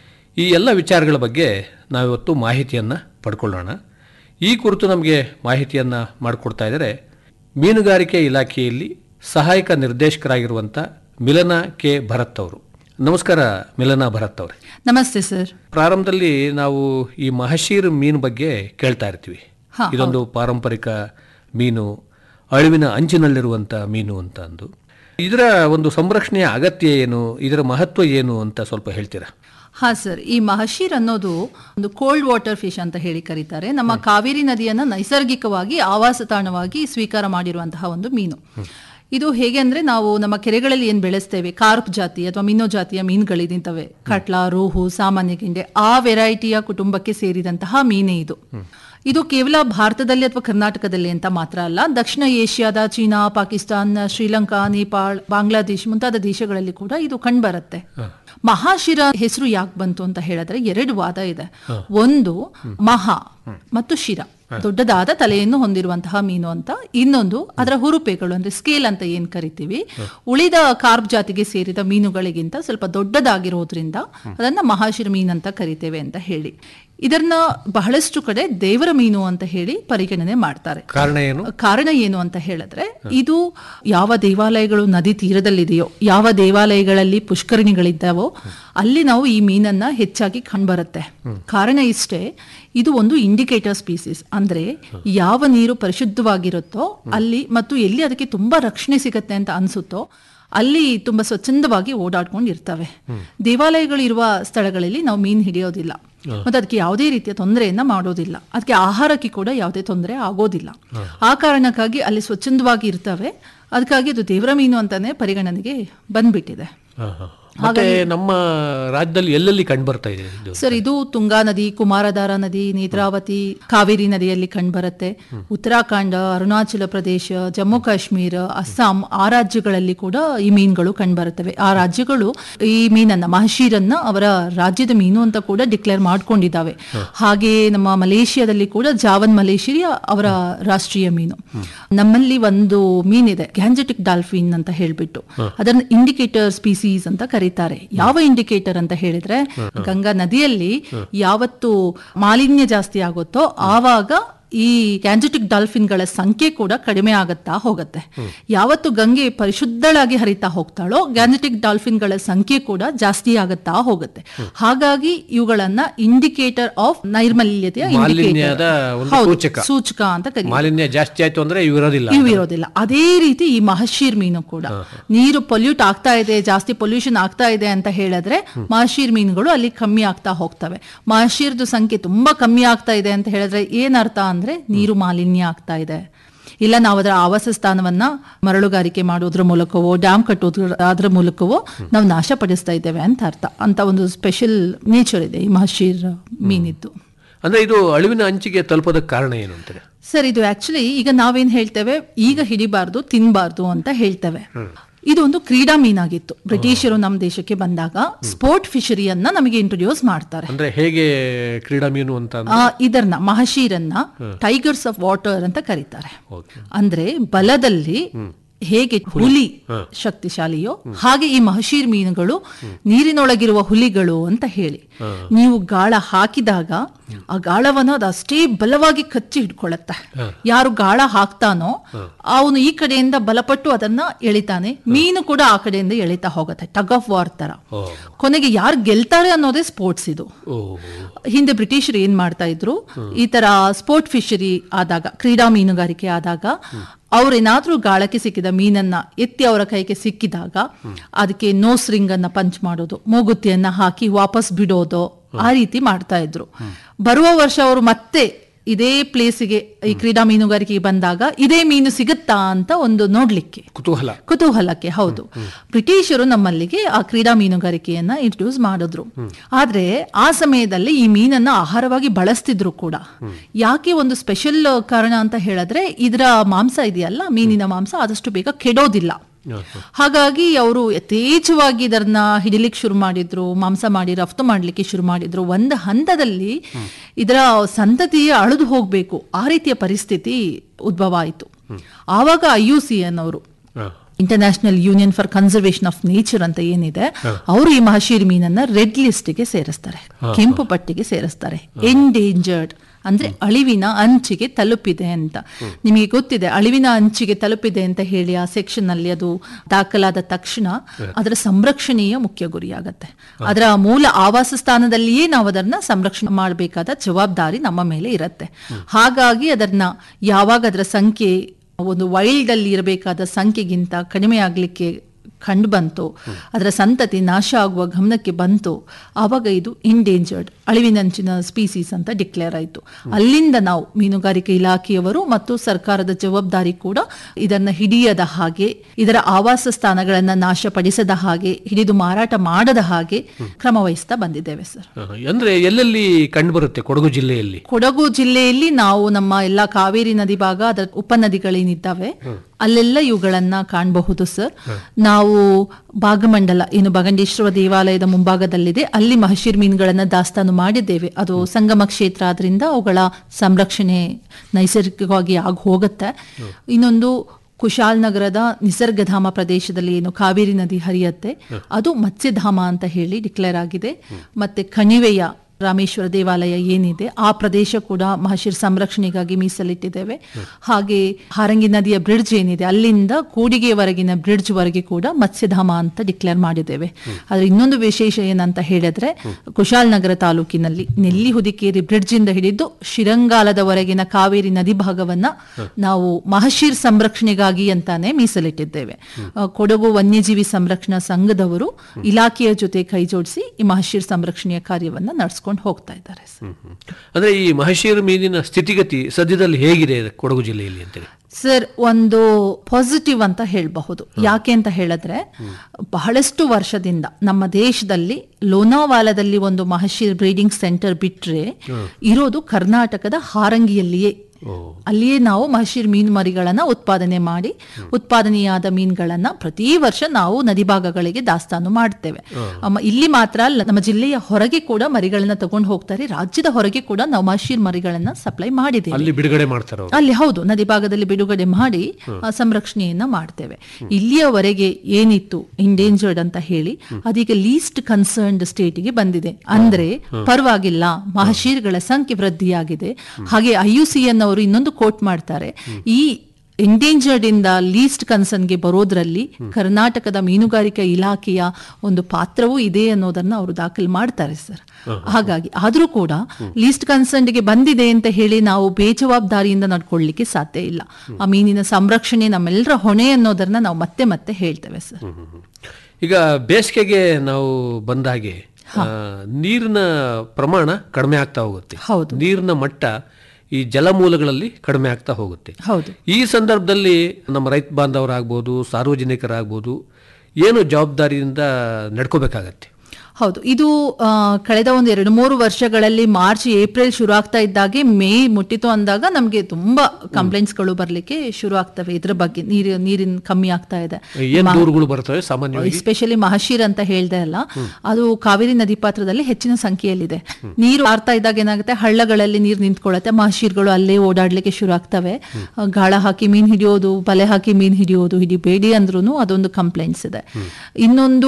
S13: ಈ ಎಲ್ಲ ವಿಚಾರಗಳ ಬಗ್ಗೆ ನಾವಿವತ್ತು ಮಾಹಿತಿಯನ್ನು ಪಡ್ಕೊಳ್ಳೋಣ ಈ ಕುರಿತು ನಮಗೆ ಮಾಹಿತಿಯನ್ನು ಮಾಡಿಕೊಡ್ತಾ ಇದ್ದಾರೆ ಮೀನುಗಾರಿಕೆ ಇಲಾಖೆಯಲ್ಲಿ ಸಹಾಯಕ ನಿರ್ದೇಶಕರಾಗಿರುವಂಥ ಮಿಲನಾ ಕೆ ಭರತ್ ಅವರು ನಮಸ್ಕಾರ ಮಿಲನಾ ಭರತ್ ಅವರೇ
S14: ನಮಸ್ತೆ ಸರ್
S13: ಪ್ರಾರಂಭದಲ್ಲಿ ನಾವು ಈ ಮಹಶೀರ್ ಮೀನು ಬಗ್ಗೆ ಕೇಳ್ತಾ ಇರ್ತೀವಿ
S14: ಹಾ,
S13: ಇದೊಂದು ಪಾರಂಪರಿಕ ಮೀನು ಅಳಿವಿನ ಅಂಚಿನಲ್ಲಿರುವಂಥ ಮೀನು ಅಂತ ಅಂದು ಇದರ ಒಂದು ಸಂರಕ್ಷಣೆಯ ಅಗತ್ಯ ಏನು ಇದರ ಮಹತ್ವ ಏನು ಅಂತ ಸ್ವಲ್ಪ ಹೇಳ್ತೀರಾ
S14: ಹಾ ಸರ್ ಈ ಮಹಶೀರ್ ಅನ್ನೋದು ಒಂದು ಕೋಲ್ಡ್ ವಾಟರ್ ಫಿಶ್ ಅಂತ ಹೇಳಿ ಕರೀತಾರೆ ನಮ್ಮ ಕಾವೇರಿ ನದಿಯನ್ನ ನೈಸರ್ಗಿಕವಾಗಿ ಆವಾಸ ತಾಣವಾಗಿ ಸ್ವೀಕಾರ ಮಾಡಿರುವಂತಹ ಒಂದು ಮೀನು ಇದು ಹೇಗೆ ಅಂದ್ರೆ ನಾವು ನಮ್ಮ ಕೆರೆಗಳಲ್ಲಿ ಏನ್ ಬೆಳೆಸ್ತೇವೆ ಕಾರ್ಪ್ ಜಾತಿ ಅಥವಾ ಮಿನ್ನೋ ಜಾತಿಯ ಮೀನುಗಳಿದಿಂತವೆ ಕಟ್ಲಾ ರೋಹು ಸಾಮಾನ್ಯ ಗಿಂಡೆ ಆ ವೆರೈಟಿಯ ಕುಟುಂಬಕ್ಕೆ ಸೇರಿದಂತಹ ಮೀನೇ ಇದು ಇದು ಕೇವಲ ಭಾರತದಲ್ಲಿ ಅಥವಾ ಕರ್ನಾಟಕದಲ್ಲಿ ಅಂತ ಮಾತ್ರ ಅಲ್ಲ ದಕ್ಷಿಣ ಏಷ್ಯಾದ ಚೀನಾ ಪಾಕಿಸ್ತಾನ್ ಶ್ರೀಲಂಕಾ ನೇಪಾಳ್ ಬಾಂಗ್ಲಾದೇಶ್ ಮುಂತಾದ ದೇಶಗಳಲ್ಲಿ ಕೂಡ ಇದು ಕಂಡುಬರುತ್ತೆ ಮಹಾಶಿರ ಹೆಸರು ಯಾಕೆ ಬಂತು ಅಂತ ಹೇಳಿದ್ರೆ ಎರಡು ವಾದ ಇದೆ ಒಂದು ಮಹಾ ಮತ್ತು ಶಿರ ದೊಡ್ಡದಾದ ತಲೆಯನ್ನು ಹೊಂದಿರುವಂತಹ ಮೀನು ಅಂತ ಇನ್ನೊಂದು ಅದರ ಹುರುಪೆಗಳು ಅಂದ್ರೆ ಸ್ಕೇಲ್ ಅಂತ ಏನ್ ಕರಿತೀವಿ ಉಳಿದ ಕಾರ್ಪ್ ಜಾತಿಗೆ ಸೇರಿದ ಮೀನುಗಳಿಗಿಂತ ಸ್ವಲ್ಪ ದೊಡ್ಡದಾಗಿರೋದ್ರಿಂದ ಅದನ್ನ ಮಹಾಶಿರ ಮೀನು ಅಂತ ಕರಿತೇವೆ ಅಂತ ಹೇಳಿ ಇದನ್ನ ಬಹಳಷ್ಟು ಕಡೆ ದೇವರ ಮೀನು ಅಂತ ಹೇಳಿ ಪರಿಗಣನೆ ಮಾಡ್ತಾರೆ
S13: ಕಾರಣ ಏನು
S14: ಕಾರಣ ಏನು ಅಂತ ಹೇಳಿದ್ರೆ ಇದು ಯಾವ ದೇವಾಲಯಗಳು ನದಿ ತೀರದಲ್ಲಿದೆಯೋ ಯಾವ ದೇವಾಲಯಗಳಲ್ಲಿ ಪುಷ್ಕರಣಿಗಳಿದ್ದಾವೋ ಅಲ್ಲಿ ನಾವು ಈ ಮೀನನ್ನ ಹೆಚ್ಚಾಗಿ ಕಂಡುಬರುತ್ತೆ ಕಾರಣ ಇಷ್ಟೇ ಇದು ಒಂದು ಇಂಡಿಕೇಟರ್ ಸ್ಪೀಸಿಸ್ ಅಂದ್ರೆ ಯಾವ ನೀರು ಪರಿಶುದ್ಧವಾಗಿರುತ್ತೋ ಅಲ್ಲಿ ಮತ್ತು ಎಲ್ಲಿ ಅದಕ್ಕೆ ತುಂಬಾ ರಕ್ಷಣೆ ಸಿಗತ್ತೆ ಅಂತ ಅನ್ಸುತ್ತೋ ಅಲ್ಲಿ ತುಂಬಾ ಸ್ವಚ್ಛಂದವಾಗಿ ಓಡಾಡ್ಕೊಂಡು ಇರ್ತವೆ ದೇವಾಲಯಗಳು ಇರುವ ಸ್ಥಳಗಳಲ್ಲಿ ನಾವು ಮೀನು ಹಿಡಿಯೋದಿಲ್ಲ ಮತ್ತೆ ಅದಕ್ಕೆ ಯಾವುದೇ ರೀತಿಯ ತೊಂದರೆಯನ್ನ ಮಾಡೋದಿಲ್ಲ ಅದಕ್ಕೆ ಆಹಾರಕ್ಕೆ ಕೂಡ ಯಾವುದೇ ತೊಂದರೆ ಆಗೋದಿಲ್ಲ ಆ ಕಾರಣಕ್ಕಾಗಿ ಅಲ್ಲಿ ಸ್ವಚ್ಛಂದವಾಗಿ ಇರ್ತವೆ ಅದಕ್ಕಾಗಿ ಅದು ದೇವರ ಮೀನು ಅಂತಾನೆ ಪರಿಗಣನೆಗೆ ಬಂದ್ಬಿಟ್ಟಿದೆ
S13: ಮತ್ತೆ ನಮ್ಮ ರಾಜ್ಯದಲ್ಲಿ ಎಲ್ಲೆಲ್ಲಿ ಕಂಡು ಬರ್ತಾ ಇದೆ ಇದು
S14: ಸರ್ ಇದು ತುಂಗಾ ನದಿ ಕುಮಾರಧಾರ ನದಿ ನೇತ್ರಾವತಿ ಕಾವೇರಿ ನದಿಯಲ್ಲಿ ಕಂಡುಬರುತ್ತೆ ಉತ್ತರಾಖಂಡ ಅರುಣಾಚಲ ಪ್ರದೇಶ ಜಮ್ಮು ಕಾಶ್ಮೀರ ಅಸ್ಸಾಂ ಆ ರಾಜ್ಯಗಳಲ್ಲಿ ಕೂಡ ಈ ಮೀನುಗಳು ಕಂಡುಬರುತ್ತವೆ ಆ ರಾಜ್ಯಗಳು ಈ ಮೀನನ್ನ ಮಹಶೀರನ್ನ ಅವರ ರಾಜ್ಯದ ಮೀನು ಅಂತ ಕೂಡ ಡಿಕ್ಲೇರ್ ಮಾಡ್ಕೊಂಡಿದ್ದಾವೆ ಹಾಗೆಯೇ ನಮ್ಮ ಮಲೇಷಿಯಾದಲ್ಲಿ ಕೂಡ ಜಾವನ್ ಮಲೇಷಿಯಾ ಅವರ ರಾಷ್ಟ್ರೀಯ ಮೀನು ನಮ್ಮಲ್ಲಿ ಒಂದು ಮೀನಿದೆ ಗ್ಯಾಂಜೆಟಿಕ್ ಡಾಲ್ಫಿನ್ ಅಂತ ಹೇಳ್ಬಿಟ್ಟು ಅದನ್ನ ಇಂಡಿಕೇಟರ್ ಸ್ಪೀಸೀಸ್ ಅಂತ ಕರೀತಾರೆ ಯಾವ ಇಂಡಿಕೇಟರ್ ಅಂತ ಹೇಳಿದ್ರೆ ಗಂಗಾ ನದಿಯಲ್ಲಿ ಯಾವತ್ತು ಮಾಲಿನ್ಯ ಜಾಸ್ತಿ ಆಗುತ್ತೋ ಆವಾಗ ಈ ಗ್ಯಾಂಜೆಟಿಕ್ ಡಾಲ್ಫಿನ್ಗಳ ಸಂಖ್ಯೆ ಕೂಡ ಕಡಿಮೆ ಆಗುತ್ತಾ ಹೋಗುತ್ತೆ ಯಾವತ್ತು ಗಂಗೆ ಪರಿಶುದ್ಧಳಾಗಿ ಹರಿತಾ ಹೋಗ್ತಾಳೋ ಗ್ಯಾಂಜೆಟಿಕ್ ಡಾಲ್ಫಿನ್ಗಳ ಸಂಖ್ಯೆ ಕೂಡ ಜಾಸ್ತಿ ಆಗುತ್ತಾ ಹೋಗುತ್ತೆ ಹಾಗಾಗಿ ಇವುಗಳನ್ನ ಇಂಡಿಕೇಟರ್ ಆಫ್ ನೈರ್ಮಲ್ಯತೆಯ
S13: ಮಾಲಿನ್ಯದ ಒಂದು
S14: ಹೌದು,
S13: ಸೂಚಕ.
S14: ಸೂಚಕ ಅಂತ ಕರೀತಾರೆ
S13: ಮಾಲಿನ್ಯ ಜಾಸ್ತಿ ಆಯ್ತು ಅಂದ್ರೆ ಇವು ಇರೋದಿಲ್ಲ
S14: ಇವು ಇರೋದಿಲ್ಲ ಅದೇ ರೀತಿ ಈ ಮಹಶೀರ್ ಮೀನು ಕೂಡ ನೀರು ಪೊಲ್ಯೂಟ್ ಆಗ್ತಾ ಇದೆ ಜಾಸ್ತಿ ಪೊಲ್ಯೂಷನ್ ಆಗ್ತಾ ಇದೆ ಅಂತ ಹೇಳಿದ್ರೆ ಮಹಶೀರ್ ಮೀನುಗಳು ಅಲ್ಲಿ ಕಮ್ಮಿ ಆಗ್ತಾ ಹೋಗ್ತವೆ ಮಹಶೀರ್ದು ಸಂಖ್ಯೆ ತುಂಬಾ ಕಮ್ಮಿ ಆಗ್ತಾ ಇದೆ ಅಂತ ಹೇಳಿದ್ರೆ ಏನರ್ಥ ಅಂದ್ರೆ ನೀರು ಮಾಲಿನ್ಯ ಆಗ್ತಾ ಇದೆ ಇಲ್ಲ ನಾವು ಅದರ ಆವಾಸ ಸ್ಥಾನವನ್ನ ಮರಳುಗಾರಿಕೆ ಮಾಡೋದ್ರ ಮೂಲಕವೋ ಡ್ಯಾಮ್ ಕಟ್ಟೋದ್ರ ಅದರ ಮೂಲಕವೋ ನಾವು ನಾಶ ಪಡಿಸ್ತಾ ಇದ್ದೇವೆ ಅಂತ ಅರ್ಥ ಅಂತ ಒಂದು ಸ್ಪೆಷಲ್ ನೇಚರ್ ಇದೆ ಈ ಮಹಶೀರ್ ಮೀನಿದ್ದು
S13: ಅಂದ್ರೆ ಇದು ಅಳಿವಿನ ಅಂಚಿಗೆ ತಲುಪೋದಕ್ಕೆ ಕಾರಣ ಏನು ಅಂತಾರೆ
S14: ಸರ್ ಇದು ಆಕ್ಚುಲಿ ಈಗ ನಾವೇನ್ ಹೇಳ್ತೇವೆ ಈಗ ಹಿಡಿಬಾರ್ದು ತಿನ್ಬಾರ್ದು ಅಂತ ಹೇಳ್ತೇವೆ ಇದು ಒಂದು ಕ್ರೀಡಾ ಮೀನಾಗಿತ್ತು ಬ್ರಿಟಿಷರು ನಮ್ಮ ದೇಶಕ್ಕೆ ಬಂದಾಗ ಸ್ಪೋರ್ಟ್ ಫಿಶರಿಯನ್ನ ನಮಗೆ ಇಂಟ್ರೊಡ್ಯೂಸ್ ಮಾಡ್ತಾರೆ
S13: ಅಂದ್ರೆ ಹೇಗೆ ಕ್ರೀಡಾ ಮೀನು ಅಂತ ಅಂದ್ರೆ?
S14: ಆ, ಇದನ್ನ ಮಹಶೀರನ್ನ ಟೈಗರ್ಸ್ ಆಫ್ ವಾಟರ್ ಅಂತ ಕರೀತಾರೆ ಅಂದ್ರೆ ಬಲದಲ್ಲಿ ಹೇಗೆ ಹುಲಿ ಶಕ್ತಿಶಾಲಿಯೋ ಹಾಗೆ ಈ ಮಹಶೀರ್ ಮೀನುಗಳು ನೀರಿನೊಳಗಿರುವ ಹುಲಿಗಳು ಅಂತ ಹೇಳಿ ನೀವು ಗಾಳ ಹಾಕಿದಾಗ ಆ ಗಾಳವನ್ನು ಅದು ಅಷ್ಟೇ ಬಲವಾಗಿ ಕಚ್ಚಿ ಹಿಡ್ಕೊಳ್ಳುತ್ತೆ ಯಾರು ಗಾಳ ಹಾಕ್ತಾನೋ ಅವನು ಈ ಕಡೆಯಿಂದ ಬಲಪಟ್ಟು ಅದನ್ನ ಎಳಿತಾನೆ ಮೀನು ಕೂಡ ಆ ಕಡೆಯಿಂದ ಎಳಿತಾ ಹೋಗುತ್ತೆ ಟಗ್ ಆಫ್ ವಾರ್ ತರ ಕೊನೆಗೆ ಯಾರು ಗೆಲ್ತಾರೆ ಅನ್ನೋದೇ ಸ್ಪೋರ್ಟ್ಸ್ ಇದು ಹಿಂದೆ ಬ್ರಿಟಿಷರು ಏನ್ ಮಾಡ್ತಾ ಇದ್ರು ಈ ತರ ಸ್ಪೋರ್ಟ್ ಫಿಶರಿ ಆದಾಗ ಕ್ರೀಡಾ ಮೀನುಗಾರಿಕೆ ಆದಾಗ ಅವ್ರೇನಾದ್ರೂ ಗಾಳಕ್ಕೆ ಸಿಕ್ಕಿದ ಮೀನನ್ನ ಎತ್ತಿ ಅವರ ಕೈಗೆ ಸಿಕ್ಕಿದಾಗ ಅದಕ್ಕೆ ನೋಸ್ ರಿಂಗ್ ಅನ್ನ ಪಂಚ್ ಮಾಡೋದು ಮೂಗುತಿಯನ್ನ ಹಾಕಿ ವಾಪಸ್ ಬಿಡೋದು ಆ ರೀತಿ ಮಾಡ್ತಾ ಇದ್ರು ಬರುವ ವರ್ಷ ಅವರು ಮತ್ತೆ ಇದೇ ಪ್ಲೇಸಿಗೆ ಈ ಕ್ರೀಡಾ ಮೀನುಗಾರಿಕೆಗೆ ಬಂದಾಗ ಇದೇ ಮೀನು ಸಿಗುತ್ತಾ ಅಂತ ಒಂದು ನೋಡ್ಲಿಕ್ಕೆ
S13: ಕುತೂಹಲ
S14: ಕುತೂಹಲಕ್ಕೆ ಹೌದು ಬ್ರಿಟಿಷರು ನಮ್ಮಲ್ಲಿಗೆ ಆ ಕ್ರೀಡಾ ಮೀನುಗಾರಿಕೆಯನ್ನ ಇಂಟ್ರೊಡ್ಯೂಸ್ ಮಾಡಿದ್ರು ಆದ್ರೆ ಆ ಸಮಯದಲ್ಲಿ ಈ ಮೀನನ್ನ ಆಹಾರವಾಗಿ ಬಳಸ್ತಿದ್ರು ಕೂಡ ಯಾಕೆ ಒಂದು ಸ್ಪೆಷಲ್ ಕಾರಣ ಅಂತ ಹೇಳಿದ್ರೆ ಇದರ ಮಾಂಸ ಇದೆಯಲ್ಲ ಮೀನಿನ ಮಾಂಸ ಆದಷ್ಟು ಬೇಗ ಕೆಡೋದಿಲ್ಲ ಹಾಗಾಗಿ ಅವರು ಯಥೇಚ್ಛವಾಗಿ ಇದನ್ನ ಹಿಡಿಲಿಕ್ಕೆ ಶುರು ಮಾಡಿದ್ರು ಮಾಂಸ ಮಾಡಿ ರಫ್ತು ಮಾಡ್ಲಿಕ್ಕೆ ಶುರು ಮಾಡಿದ್ರು ಒಂದು ಹಂತದಲ್ಲಿ ಇದರ ಸಂತತಿಯೇ ಅಳಿದು ಹೋಗ್ಬೇಕು ಆ ರೀತಿಯ ಪರಿಸ್ಥಿತಿ ಉದ್ಭವ ಆಯಿತು ಆವಾಗ ಐ ಯು ಸಿ ಅನ್ನೋರು international union for conservation of nature ಅಂತ ಏನಿದೆ ಅವರು ಈ ಮಹಶೀರ್ ಮೀನನ್ನ ರೆಡ್ ಲಿಸ್ಟ್ಗೆ ಸೇರಿಸ್ತಾರೆ ಕೆಂಪು ಪಟ್ಟಿಗೆ ಸೇರಿಸ್ತಾರೆ ಎಂಡೇಂಜರ್ಡ್ ಅಂದ್ರೆ ಅಳಿವಿನ ಅಂಚಿಗೆ ತಲುಪಿದೆ ಅಂತ ನಿಮಗೆ ಗೊತ್ತಿದೆ ಅಳಿವಿನ ಅಂಚಿಗೆ ತಲುಪಿದೆ ಅಂತ ಹೇಳಿ ಆ ಸೆಕ್ಷನ್ ಅಲ್ಲಿ ಅದು ದಾಖಲಾದ ತಕ್ಷಣ ಅದರ ಸಂರಕ್ಷಣೆಯ ಮುಖ್ಯ ಗುರಿಯಾಗತ್ತೆ ಅದರ ಮೂಲ ಆವಾಸ ಸ್ಥಾನದಲ್ಲಿಯೇ ನಾವು ಅದನ್ನ ಸಂರಕ್ಷಣೆ ಮಾಡಬೇಕಾದ ಜವಾಬ್ದಾರಿ ನಮ್ಮ ಮೇಲೆ ಇರತ್ತೆ ಹಾಗಾಗಿ ಅದನ್ನ ಯಾವಾಗ ಅದರ ಸಂಖ್ಯೆ ಒಂದು ವೈಲ್ಡ್ ಅಲ್ಲಿ ಇರಬೇಕಾದ ಸಂಖ್ಯೆಗಿಂತ ಕಡಿಮೆ ಆಗ್ಲಿಕ್ಕೆ ಕಂಡು ಬಂತು ಅದರ ಸಂತತಿ ನಾಶ ಆಗುವ ಗಮನಕ್ಕೆ ಬಂತು ಆವಾಗ ಇದು ಇಂಡೇಂಜರ್ಡ್ ಅಳಿವಿನಂಚಿನ ಸ್ಪೀಸೀಸ್ ಅಂತ ಡಿಕ್ಲೇರ್ ಆಯಿತು ಅಲ್ಲಿಂದ ನಾವು ಮೀನುಗಾರಿಕೆ ಇಲಾಖೆಯವರು ಮತ್ತು ಸರ್ಕಾರದ ಜವಾಬ್ದಾರಿ ಕೂಡ ಇದನ್ನ ಹಿಡಿಯದ ಹಾಗೆ ಇದರ ಆವಾಸ ಸ್ಥಾನಗಳನ್ನ ನಾಶಪಡಿಸದ ಹಾಗೆ ಹಿಡಿದು ಮಾರಾಟ ಮಾಡದ ಹಾಗೆ ಕ್ರಮ ವಹಿಸ್ತಾ ಬಂದಿದ್ದೇವೆ ಸರ್
S13: ಹ, ಅಂದ್ರೆ ಎಲ್ಲೆಲ್ಲಿ ಕಂಡು ಬರುತ್ತೆ ಕೊಡಗು ಜಿಲ್ಲೆಯಲ್ಲಿ
S14: ಕೊಡಗು ಜಿಲ್ಲೆಯಲ್ಲಿ ನಾವು ನಮ್ಮ ಎಲ್ಲ ಕಾವೇರಿ ನದಿ ಭಾಗ ಅದರ ಉಪನದಿಗಳೇನಿದ್ದಾವೆ ಅಲ್ಲೆಲ್ಲ ಇವುಗಳನ್ನ ಕಾಣಬಹುದು ಸರ್ ನಾವು ಭಾಗಮಂಡಲ ಏನು ಭಗಂಡೇಶ್ವರ ದೇವಾಲಯದ ಮುಂಭಾಗದಲ್ಲಿದೆ ಅಲ್ಲಿ ಮಹಶೀರ್ ಮೀನುಗಳನ್ನ ದಾಸ್ತಾನು ಮಾಡಿದ್ದೇವೆ ಅದು ಸಂಗಮ ಕ್ಷೇತ್ರ ಆದ್ರಿಂದ ಅವುಗಳ ಸಂರಕ್ಷಣೆ ನೈಸರ್ಗಿಕವಾಗಿ ಆಗಿ ಹೋಗುತ್ತೆ ಇನ್ನೊಂದು ಕುಶಾಲನಗರದ ನಿಸರ್ಗಧಾಮ ಪ್ರದೇಶದಲ್ಲಿ ಏನು ಕಾವೇರಿ ನದಿ ಹರಿಯತ್ತೆ ಅದು ಮತ್ಸ್ಯಧಾಮ ಅಂತ ಹೇಳಿ ಡಿಕ್ಲೇರ್ ಆಗಿದೆ ಮತ್ತೆ ಕಣಿವೆಯ ರಾಮೇಶ್ವರ ದೇವಾಲಯ ಏನಿದೆ ಆ ಪ್ರದೇಶ ಕೂಡ ಮಹಶಿರ್ ಸಂರಕ್ಷಣೆಗಾಗಿ ಮೀಸಲಿಟ್ಟಿದ್ದೇವೆ ಹಾಗೆ ಹಾರಂಗಿ ನದಿಯ ಬ್ರಿಡ್ಜ್ ಏನಿದೆ ಅಲ್ಲಿಂದ ಕೂಡಿಗೆವರೆಗಿನ ಬ್ರಿಡ್ಜ್ ವರೆಗೆ ಕೂಡ ಮತ್ಸ್ಯಧಾಮ ಅಂತ ಡಿಕ್ಲೇರ್ ಮಾಡಿದ್ದೇವೆ ಆದ್ರೆ ಇನ್ನೊಂದು ವಿಶೇಷ ಏನಂತ ಹೇಳಿದ್ರೆ ಕುಶಾಲನಗರ ತಾಲೂಕಿನಲ್ಲಿ ನೆಲ್ಲಿ ಹುದಿಕೇರಿ ಬ್ರಿಡ್ಜ್ ಇಂದ ಹಿಡಿದು ಶಿರಂಗಾಲದವರೆಗಿನ ಕಾವೇರಿ ನದಿ ಭಾಗವನ್ನ ನಾವು ಮಹಶೀರ್ ಸಂರಕ್ಷಣೆಗಾಗಿ ಅಂತಾನೆ ಮೀಸಲಿಟ್ಟಿದ್ದೇವೆ ಆ, ಕೊಡಗು ವನ್ಯಜೀವಿ ಸಂರಕ್ಷಣಾ ಸಂಘದವರು ಇಲಾಖೆಯ ಜೊತೆ ಕೈ ಜೋಡಿಸಿ ಈ ಮಹಶೀರ್ ಸಂರಕ್ಷಣೆಯ ಕಾರ್ಯವನ್ನ ನಡೆಸ್ಕೊಂಡು ತಗೊಂಡು ಹೋಗ್ತಾ ಇದ್ದಾರೆ ಸರ್.
S13: ಅಂದ್ರೆ ಈ ಮಹಶೀರ್ ಮೀನಿನ ಸ್ಥಿತಿಗತಿ ಸದ್ಯದಲ್ಲಿ ಹೇಗಿದೆ ಕೊಡಗು ಜಿಲ್ಲೆಯಲ್ಲಿ ಅಂತೇಳಿ
S14: ಸರ್ ಒಂದು ಪಾಸಿಟಿವ್ ಅಂತ ಹೇಳಬಹುದು ಯಾಕೆ ಅಂತ ಹೇಳಿದ್ರೆ ಬಹಳಷ್ಟು ವರ್ಷದಿಂದ ನಮ್ಮ ದೇಶದಲ್ಲಿ ಲೋನಾವಾಲಾದಲ್ಲಿ ಒಂದು ಮಹರ್ಷಿ ಬ್ರೀಡಿಂಗ್ ಸೆಂಟರ್ ಬಿಟ್ರೆ ಇರೋದು ಕರ್ನಾಟಕದ ಹಾರಂಗಿಯಲ್ಲಿಯೇ ಅಲ್ಲಿಯೇ ನಾವು ಮಹರ್ಷಿರ್ ಮೀನು ಮರಿಗಳನ್ನ ಉತ್ಪಾದನೆ ಮಾಡಿ ಉತ್ಪಾದನೆಯಾದ ಮೀನುಗಳನ್ನ ಪ್ರತಿ ವರ್ಷ ನಾವು ನದಿ ಭಾಗಗಳಿಗೆ ದಾಸ್ತಾನು ಮಾಡ್ತೇವೆ ಅಮ್ಮ, ಇಲ್ಲಿ ಮಾತ್ರ ಅಲ್ಲ ನಮ್ಮ ಜಿಲ್ಲೆಯ ಹೊರಗೆ ಕೂಡ ಮರಿಗಳನ್ನ ತಗೊಂಡು ಹೋಗ್ತಾರೆ ರಾಜ್ಯದ ಹೊರಗೆ ಕೂಡ ನಾವು ಮಹರ್ಷಿರ್ ಮರಿಗಳನ್ನ ಸಪ್ಲೈ ಮಾಡಿದ್ದೇವೆ
S13: ಅಲ್ಲಿ ಬಿಡುಗಡೆ ಮಾಡ್ತಾರೆ ಅವರು
S14: ಅಲ್ಲಿ ಹೌದು ನದಿ ಭಾಗದಲ್ಲಿ ಬಿಡುಗಡೆ ಮಾಡಿ ಆ, ಸಂರಕ್ಷಣೆಯನ್ನ ಮಾಡ್ತೇವೆ ಇಲ್ಲಿಯವರೆಗೆ ಏನಿತ್ತು ಇಂಡೇಂಜರ್ಡ್ ಅಂತ ಹೇಳಿ ಅದೀಗ ಲೀಸ್ಟ್ ಕನ್ಸರ್ನ್ಡ್ ಸ್ಟೇಟ್ಗೆ ಬಂದಿದೆ ಅಂದ್ರೆ ಪರವಾಗಿಲ್ಲ ಮಹಶೀರ್ಗಳ ಸಂಖ್ಯೆ ವೃದ್ಧಿಯಾಗಿದೆ ಹಾಗೆ ಐ ಯು ಸಿ ಅವರು ಇನ್ನೊಂದು ಕೋಟ್ ಮಾಡ್ತಾರೆ ಈ ಎಂಡೇಂಜರ್ಡ್ ಇಂದ ಲೀಸ್ಟ್ ಕನ್ಸರ್ನ್ಗೆ ಬರೋದ್ರಲ್ಲಿ ಕರ್ನಾಟಕದ ಮೀನುಗಾರಿಕಾ ಇಲಾಖೆಯ ಒಂದು ಪಾತ್ರವೂ ಇದೆ ಅನ್ನೋದನ್ನ ಅವರು ದಾಖಲು ಮಾಡ್ತಾರೆ ಸರ್ ಹಾಗಾಗಿ ಆದ್ರೂ ಕೂಡ ಲೀಸ್ಟ್ ಕನ್ಸರ್ನ್ಗೆ ಬಂದಿದೆ ಅಂತ ಹೇಳಿ ನಾವು ಬೇಜವಾಬ್ದಾರಿಯಿಂದ ನಡ್ಕೊಳ್ಳಿಕ್ಕೆ ಸಾಧ್ಯ ಇಲ್ಲ ಆ ಮೀನಿನ ಸಂರಕ್ಷಣೆ ನಮ್ಮೆಲ್ಲರ ಹೊಣೆ ಅನ್ನೋದನ್ನ ನಾವು ಮತ್ತೆ ಮತ್ತೆ ಹೇಳ್ತೇವೆ ಸರ್
S13: ಈಗ ಬೇಸಿಗೆಗೆ ನಾವು ಬಂದಾಗೆ ಆ, ನೀರಿನ ಪ್ರಮಾಣ ಕಡಿಮೆ ಆಗ್ತಾ ಹೋಗುತ್ತೆ
S14: ಹೌದು.
S13: ನೀರಿನ ಮಟ್ಟ ಈ ಜಲಮೂಲಗಳಲ್ಲಿ ಕಡಿಮೆ ಆಗ್ತಾ ಹೋಗುತ್ತೆ
S14: ಹೌದು
S13: ಈ ಸಂದರ್ಭದಲ್ಲಿ ನಮ್ಮ ರೈತ ಬಾಂಧವರಾಗ್ಬೋದು ಸಾರ್ವಜನಿಕರಾಗ್ಬೋದು ಏನು ಜವಾಬ್ದಾರಿಯಿಂದ ನಡ್ಕೋಬೇಕಾಗತ್ತೆ
S14: ಹೌದು ಇದು ಆ, ಕಳೆದ ಒಂದು ಎರಡು ಮೂರು ವರ್ಷಗಳಲ್ಲಿ ಮಾರ್ಚ್ ಏಪ್ರಿಲ್ ಶುರು ಆಗ್ತಾ ಇದ್ದಾಗೆ ಮೇ ಮುಟ್ಟಿತು ಅಂದಾಗ ನಮಗೆ ತುಂಬಾ ಕಂಪ್ಲೇಂಟ್ಸ್ಗಳು ಬರ್ಲಿಕ್ಕೆ ಶುರು ಆಗ್ತವೆ ಇದ್ರ ಬಗ್ಗೆ ನೀರು ನೀರಿನ ಕಮ್ಮಿ ಆಗ್ತಾ ಇದೆ
S13: ಏನ್ ದೂರುಗಳು ಬರ್ತವೆ ಸಾಮಾನ್ಯವಾಗಿ
S14: ಎಸ್ಪೆಷಲಿ ಮಹಶೀರ್ ಅಂತ ಹೇಳ್ದೆ ಅಲ್ಲ ಅದು ಕಾವೇರಿ ನದಿ ಪಾತ್ರದಲ್ಲಿ ಹೆಚ್ಚಿನ ಸಂಖ್ಯೆಯಲ್ಲಿದೆ ನೀರು ಆರ್ತಾ ಇದ್ದಾಗ ಏನಾಗುತ್ತೆ ಹಳ್ಳಗಳಲ್ಲಿ ನೀರು ನಿಂತ್ಕೊಳ್ಳುತ್ತೆ ಮಹಶೀರ್ಗಳು ಅಲ್ಲೇ ಓಡಾಡ್ಲಿಕ್ಕೆ ಶುರು ಆಗ್ತವೆ ಆ, ಗಾಳ ಹಾಕಿ ಮೀನ್ ಹಿಡಿಯೋದು ಬಲೆ ಹಾಕಿ ಮೀನ್ ಹಿಡಿಯೋದು ಹಿಡಿಬೇಡಿ ಅಂದ್ರೂ ಅದೊಂದು ಕಂಪ್ಲೇಂಟ್ಸ್ ಇದೆ ಇನ್ನೊಂದು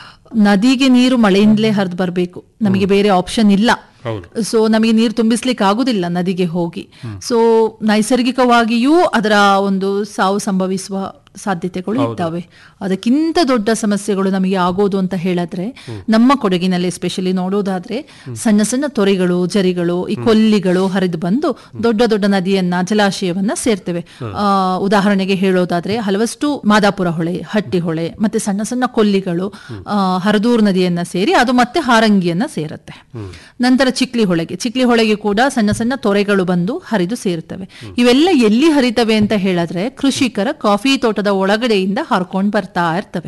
S14: ನದಿಗೆ ನೀರು ಮಳೆಯಿಂದಲೇ ಹರಿದು ಬರಬೇಕು ನಮಗೆ ಬೇರೆ ಆಪ್ಷನ್ ಇಲ್ಲ ಸೊ ನಮಗೆ ನೀರು ತುಂಬಿಸ್ಲಿಕ್ಕೆ ಆಗುದಿಲ್ಲ ನದಿಗೆ ಹೋಗಿ ಸೊ ನೈಸರ್ಗಿಕವಾಗಿಯೂ ಅದರ ಒಂದು ಸಾವು ಸಂಭವಿಸುವ ಸಾಧ್ಯತೆಗಳು ಇದ್ದಾವೆ ಅದಕ್ಕಿಂತ ದೊಡ್ಡ ಸಮಸ್ಯೆಗಳು ನಮಗೆ ಆಗೋದು ಅಂತ ಹೇಳಿದ್ರೆ ನಮ್ಮ ಕೊಡಗಿನಲ್ಲಿ ಎಸ್ಪೆಷಲಿ ನೋಡೋದಾದ್ರೆ ಸಣ್ಣ ಸಣ್ಣ ತೊರೆಗಳು ಜರಿಗಳು ಈ ಕೊಲ್ಲಿಗಳು ಹರಿದು ಬಂದು ದೊಡ್ಡ ದೊಡ್ಡ ನದಿಯನ್ನ ಜಲಾಶಯವನ್ನ ಸೇರ್ತವೆ ಆ, ಉದಾಹರಣೆಗೆ ಹೇಳೋದಾದ್ರೆ ಹಲವಷ್ಟು ಮಾದಾಪುರ ಹೊಳೆ ಹಟ್ಟಿ ಹೊಳೆ ಮತ್ತೆ ಸಣ್ಣ ಸಣ್ಣ ಕೊಲ್ಲಿಗಳು ಆ, ಹರದೂರು ನದಿಯನ್ನ ಸೇರಿ ಅದು ಮತ್ತೆ ಹಾರಂಗಿಯನ್ನ ಸೇರುತ್ತೆ ನಂತರ ಚಿಕ್ಲಿ ಹೊಳೆಗೆ ಚಿಕ್ಲಿ ಹೊಳೆಗೆ ಕೂಡ ಸಣ್ಣ ಸಣ್ಣ ತೊರೆಗಳು ಬಂದು ಹರಿದು ಸೇರುತ್ತವೆ ಇವೆಲ್ಲ ಎಲ್ಲಿ ಹರಿತವೆ ಅಂತ ಹೇಳಿದ್ರೆ ಕೃಷಿಕರ ಕಾಫಿ ತೋಟದ ಒಳಗಡೆಯಿಂದ ಹರ್ಕೊಂಡ್ ಬರ್ತಾ ಇರ್ತವೆ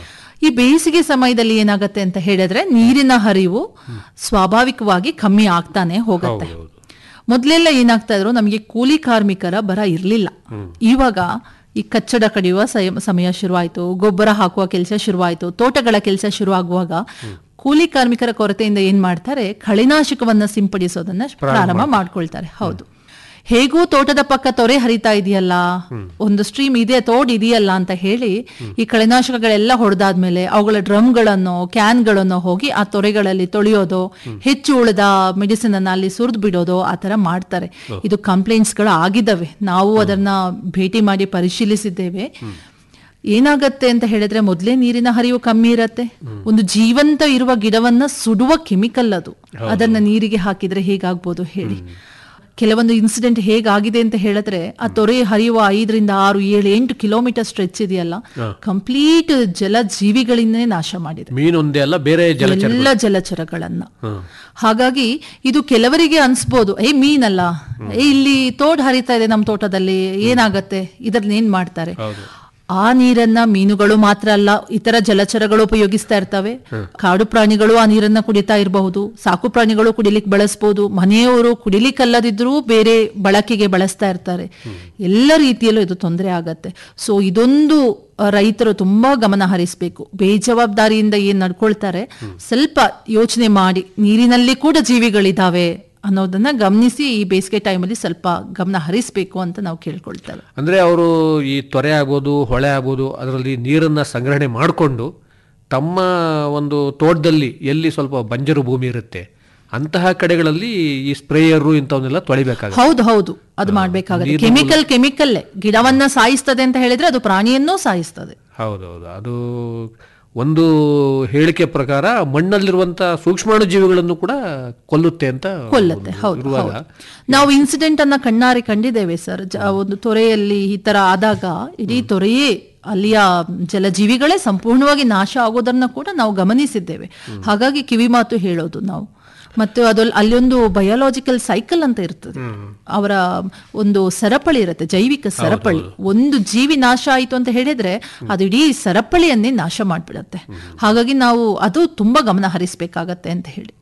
S14: ಈ ಬೇಸಿಗೆ ಸಮಯದಲ್ಲಿ ಏನಾಗತ್ತೆ ಅಂತ ಹೇಳಿದ್ರೆ ನೀರಿನ ಹರಿವು ಸ್ವಾಭಾವಿಕವಾಗಿ ಕಮ್ಮಿ ಆಗ್ತಾನೆ ಹೋಗುತ್ತೆ ಮೊದ್ಲೆಲ್ಲ ಏನಾಗ್ತಾ ಇದ್ರು ನಮಗೆ ಕೂಲಿ ಕಾರ್ಮಿಕರ ಬರ ಇರ್ಲಿಲ್ಲ ಇವಾಗ ಈ ಕಚ್ಚಡ ಕಡಿಯುವ ಸಯ- ಸಮಯ ಶುರುವಾಯಿತು ಗೊಬ್ಬರ ಹಾಕುವ ಕೆಲಸ ಶುರುವಾಯಿತು ತೋಟಗಳ ಕೆಲಸ ಶುರುವಾಗುವಾಗ ಕೂಲಿ ಕಾರ್ಮಿಕರ ಕೊರತೆಯಿಂದ ಏನ್ ಮಾಡ್ತಾರೆ ಕಳೆನಾಶಕವನ್ನ ಸಿಂಪಡಿಸೋದನ್ನ ಪ್ರಾರಂಭ ಮಾಡ್ಕೊಳ್ತಾರೆ ಹೌದು ಹೇಗೂ ತೋಟದ ಪಕ್ಕ ತೊರೆ ಹರಿತಾ ಇದೆಯಲ್ಲ ಒಂದು ಸ್ಟ್ರೀಮ್ ಇದೆ ತೋಡ್ ಇದೆಯಲ್ಲ ಅಂತ ಹೇಳಿ ಈ ಕಳೆನಾಶಕಗಳೆಲ್ಲ ಹೊಡೆದಾದ್ಮೇಲೆ ಅವುಗಳ ಡ್ರಮ್ಗಳನ್ನು ಕ್ಯಾನ್ಗಳನ್ನು ಹೋಗಿ ಆ ತೊರೆಗಳಲ್ಲಿ ತೊಳೆಯೋದು ಹೆಚ್ಚು ಉಳಿದ ಮೆಡಿಸಿನ್ ಅನ್ನ ಅಲ್ಲಿ ಸುರಿದು ಬಿಡೋದು ಆ ತರ ಮಾಡ್ತಾರೆ ಇದು ಕಂಪ್ಲೇಂಟ್ಸ್ ಗಳು ಆಗಿದ್ದಾವೆ ನಾವು ಅದನ್ನ ಭೇಟಿ ಮಾಡಿ ಪರಿಶೀಲಿಸಿದ್ದೇವೆ ಏನಾಗತ್ತೆ ಅಂತ ಹೇಳಿದ್ರೆ ಮೊದಲೇ ನೀರಿನ ಹರಿವು ಕಮ್ಮಿ ಇರತ್ತೆ ಒಂದು ಜೀವಂತ ಇರುವ ಗಿಡವನ್ನ ಸುಡುವ ಕೆಮಿಕಲ್ ಅದು ಅದನ್ನ ನೀರಿಗೆ ಹಾಕಿದ್ರೆ ಹೇಗಾಗ್ಬೋದು ಹೇಳಿ ಕೆಲವೊಂದು ಇನ್ಸಿಡೆಂಟ್ ಹೇಗಾಗಿದೆ ಅಂತ ಹೇಳಿದ್ರೆ ಆ ತೊರೆ ಹರಿಯುವ ಐದರಿಂದ ಆರು ಏಳು ಎಂಟು ಕಿಲೋಮೀಟರ್ ಸ್ಟ್ರೆಚ್ ಇದೆಯಲ್ಲ ಕಂಪ್ಲೀಟ್ ಜಲ ಜೀವಿಗಳಿಂದನೇ ನಾಶ ಮಾಡಿದೆ
S13: ಮೀನೊಂದೇ ಅಲ್ಲ ಬೇರೆ ಜಲಚರ
S14: ಎಲ್ಲ ಜಲಚರಗಳನ್ನ ಹಾಗಾಗಿ ಇದು ಕೆಲವರಿಗೆ ಅನ್ಸ್ಬೋದು ಏ ಮೀನಲ್ಲ ಏ ಇಲ್ಲಿ ತೋಡ್ ಹರಿತಾ ಇದೆ ನಮ್ಮ ತೋಟದಲ್ಲಿ ಏನಾಗತ್ತೆ ಇದ್ರಲ್ಲಿ ಏನ್ ಮಾಡ್ತಾರೆ ಆ ನೀರನ್ನ ಮೀನುಗಳು ಮಾತ್ರ ಅಲ್ಲ ಇತರ ಜಲಚರಗಳು ಉಪಯೋಗಿಸ್ತಾ ಇರ್ತವೆ ಕಾಡು ಪ್ರಾಣಿಗಳು ಆ ನೀರನ್ನ ಕುಡಿತಾ ಇರಬಹುದು ಸಾಕು ಪ್ರಾಣಿಗಳು ಕುಡಿಲಿಕ್ಕೆ ಬಳಸಬಹುದು ಮನೆಯವರು ಕುಡಿಲಿಕ್ಕಲ್ಲದಿದ್ರೂ ಬೇರೆ ಬಳಕೆಗೆ ಬಳಸ್ತಾ ಇರ್ತಾರೆ ಎಲ್ಲ ರೀತಿಯಲ್ಲೂ ಇದು ತೊಂದರೆ ಆಗತ್ತೆ ಸೊ ಇದೊಂದು ಆ, ರೈತರು ತುಂಬಾ ಗಮನ ಹರಿಸಬೇಕು ಬೇಜವಾಬ್ದಾರಿಯಿಂದ ಏನ್ ನಡ್ಕೊಳ್ತಾರೆ ಸ್ವಲ್ಪ ಯೋಚನೆ ಮಾಡಿ ನೀರಿನಲ್ಲಿ ಕೂಡ ಜೀವಿಗಳಿದಾವೆ ಅನ್ನೋದನ್ನ ಗಮನಿಸಿ ಈ ಬೇಸಿಗೆ ಟೈಮಲ್ಲಿ ಸ್ವಲ್ಪ ಗಮನ ಹರಿಸಬೇಕು ಅಂತ ನಾವು ಕೇಳ್ಕೊಳ್ತೇವೆ
S13: ಅಂದ್ರೆ ಅವರು ಈ ತೊರೆ ಆಗ್ಬೋದು ಹೊಳೆ ಆಗ್ಬೋದು ಅದರಲ್ಲಿ ನೀರನ್ನ ಸಂಗ್ರಹಣೆ ಮಾಡಿಕೊಂಡು ತಮ್ಮ ಒಂದು ತೋಟದಲ್ಲಿ ಎಲ್ಲಿ ಸ್ವಲ್ಪ ಬಂಜರು ಭೂಮಿ ಇರುತ್ತೆ ಅಂತಹ ಕಡೆಗಳಲ್ಲಿ ಈ ಸ್ಪ್ರೇಯರು ಇಂಥವನ್ನೆಲ್ಲ ತೊಳಿಬೇಕಾಗುತ್ತೆ
S14: ಹೌದು ಹೌದು ಅದು ಮಾಡ್ಬೇಕಾಗುತ್ತೆ
S13: ನೀರಿನ
S14: ಕೆಮಿಕಲ್ ಕೆಮಿಕಲ್ಲೇ ಗಿಡವನ್ನ ಸಾಯಿಸ್ತದೆ ಅಂತ ಹೇಳಿದ್ರೆ ಅದು ಪ್ರಾಣಿಯನ್ನೂ ಸಾಯಿಸ್ತದೆ
S13: ಹೌದೌದು ಅದು ಒಂದು ಹೇಳಿಕೆ ಪ್ರಕಾರ ಮಣ್ಣಲ್ಲಿರುವಂತ ಸೂಕ್ಷ್ಮಾಣು ಜೀವಿಗಳನ್ನು ಕೂಡ ಕೊಲ್ಲುತ್ತೆ ಅಂತ
S14: ಕೊಲ್ಲತ್ತೆ
S13: ಒಂದು
S14: ಹೌದು
S13: ಇರುವಾಗ
S14: ಹೌದು. ನಾವು ಇನ್ಸಿಡೆಂಟ್ ಅನ್ನ ಕಣ್ಣಾರೆ ಕಂಡಿದ್ದೇವೆ ಸರ್ ಜ- ಒಂದು ತೊರೆಯಲ್ಲಿ ಈ ತರ ಆದಾಗ ಇಡೀ ತೊರೆಯೇ ಅಲ್ಲಿಯ ಜಲಜೀವಿಗಳೇ ಸಂಪೂರ್ಣವಾಗಿ ನಾಶ ಆಗೋದನ್ನ ಕೂಡ ನಾವು ಗಮನಿಸಿದ್ದೇವೆ ಹಾಗಾಗಿ ಕಿವಿ ಮಾತು ಹೇಳೋದು ನಾವು ಮತ್ತು ಅದು ಅಲ್ಲೊಂದು ಬಯೋಲಾಜಿಕಲ್ ಸೈಕಲ್ ಅಂತ ಇರ್ತದೆ ಅವರ ಒಂದು ಸರಪಳಿ ಇರುತ್ತೆ ಜೈವಿಕ ಸರಪಳಿ ಒಂದು ಜೀವಿ ನಾಶ ಆಯಿತು ಅಂತ ಹೇಳಿದ್ರೆ ಅದು ಇಡೀ ಸರಪಳಿಯನ್ನೇ ನಾಶ ಮಾಡ್ಬಿಡತ್ತೆ ಹಾಗಾಗಿ ನಾವು ಅದು ತುಂಬಾ ಗಮನ ಹರಿಸ್ಬೇಕಾಗತ್ತೆ ಅಂತ ಹೇಳಿ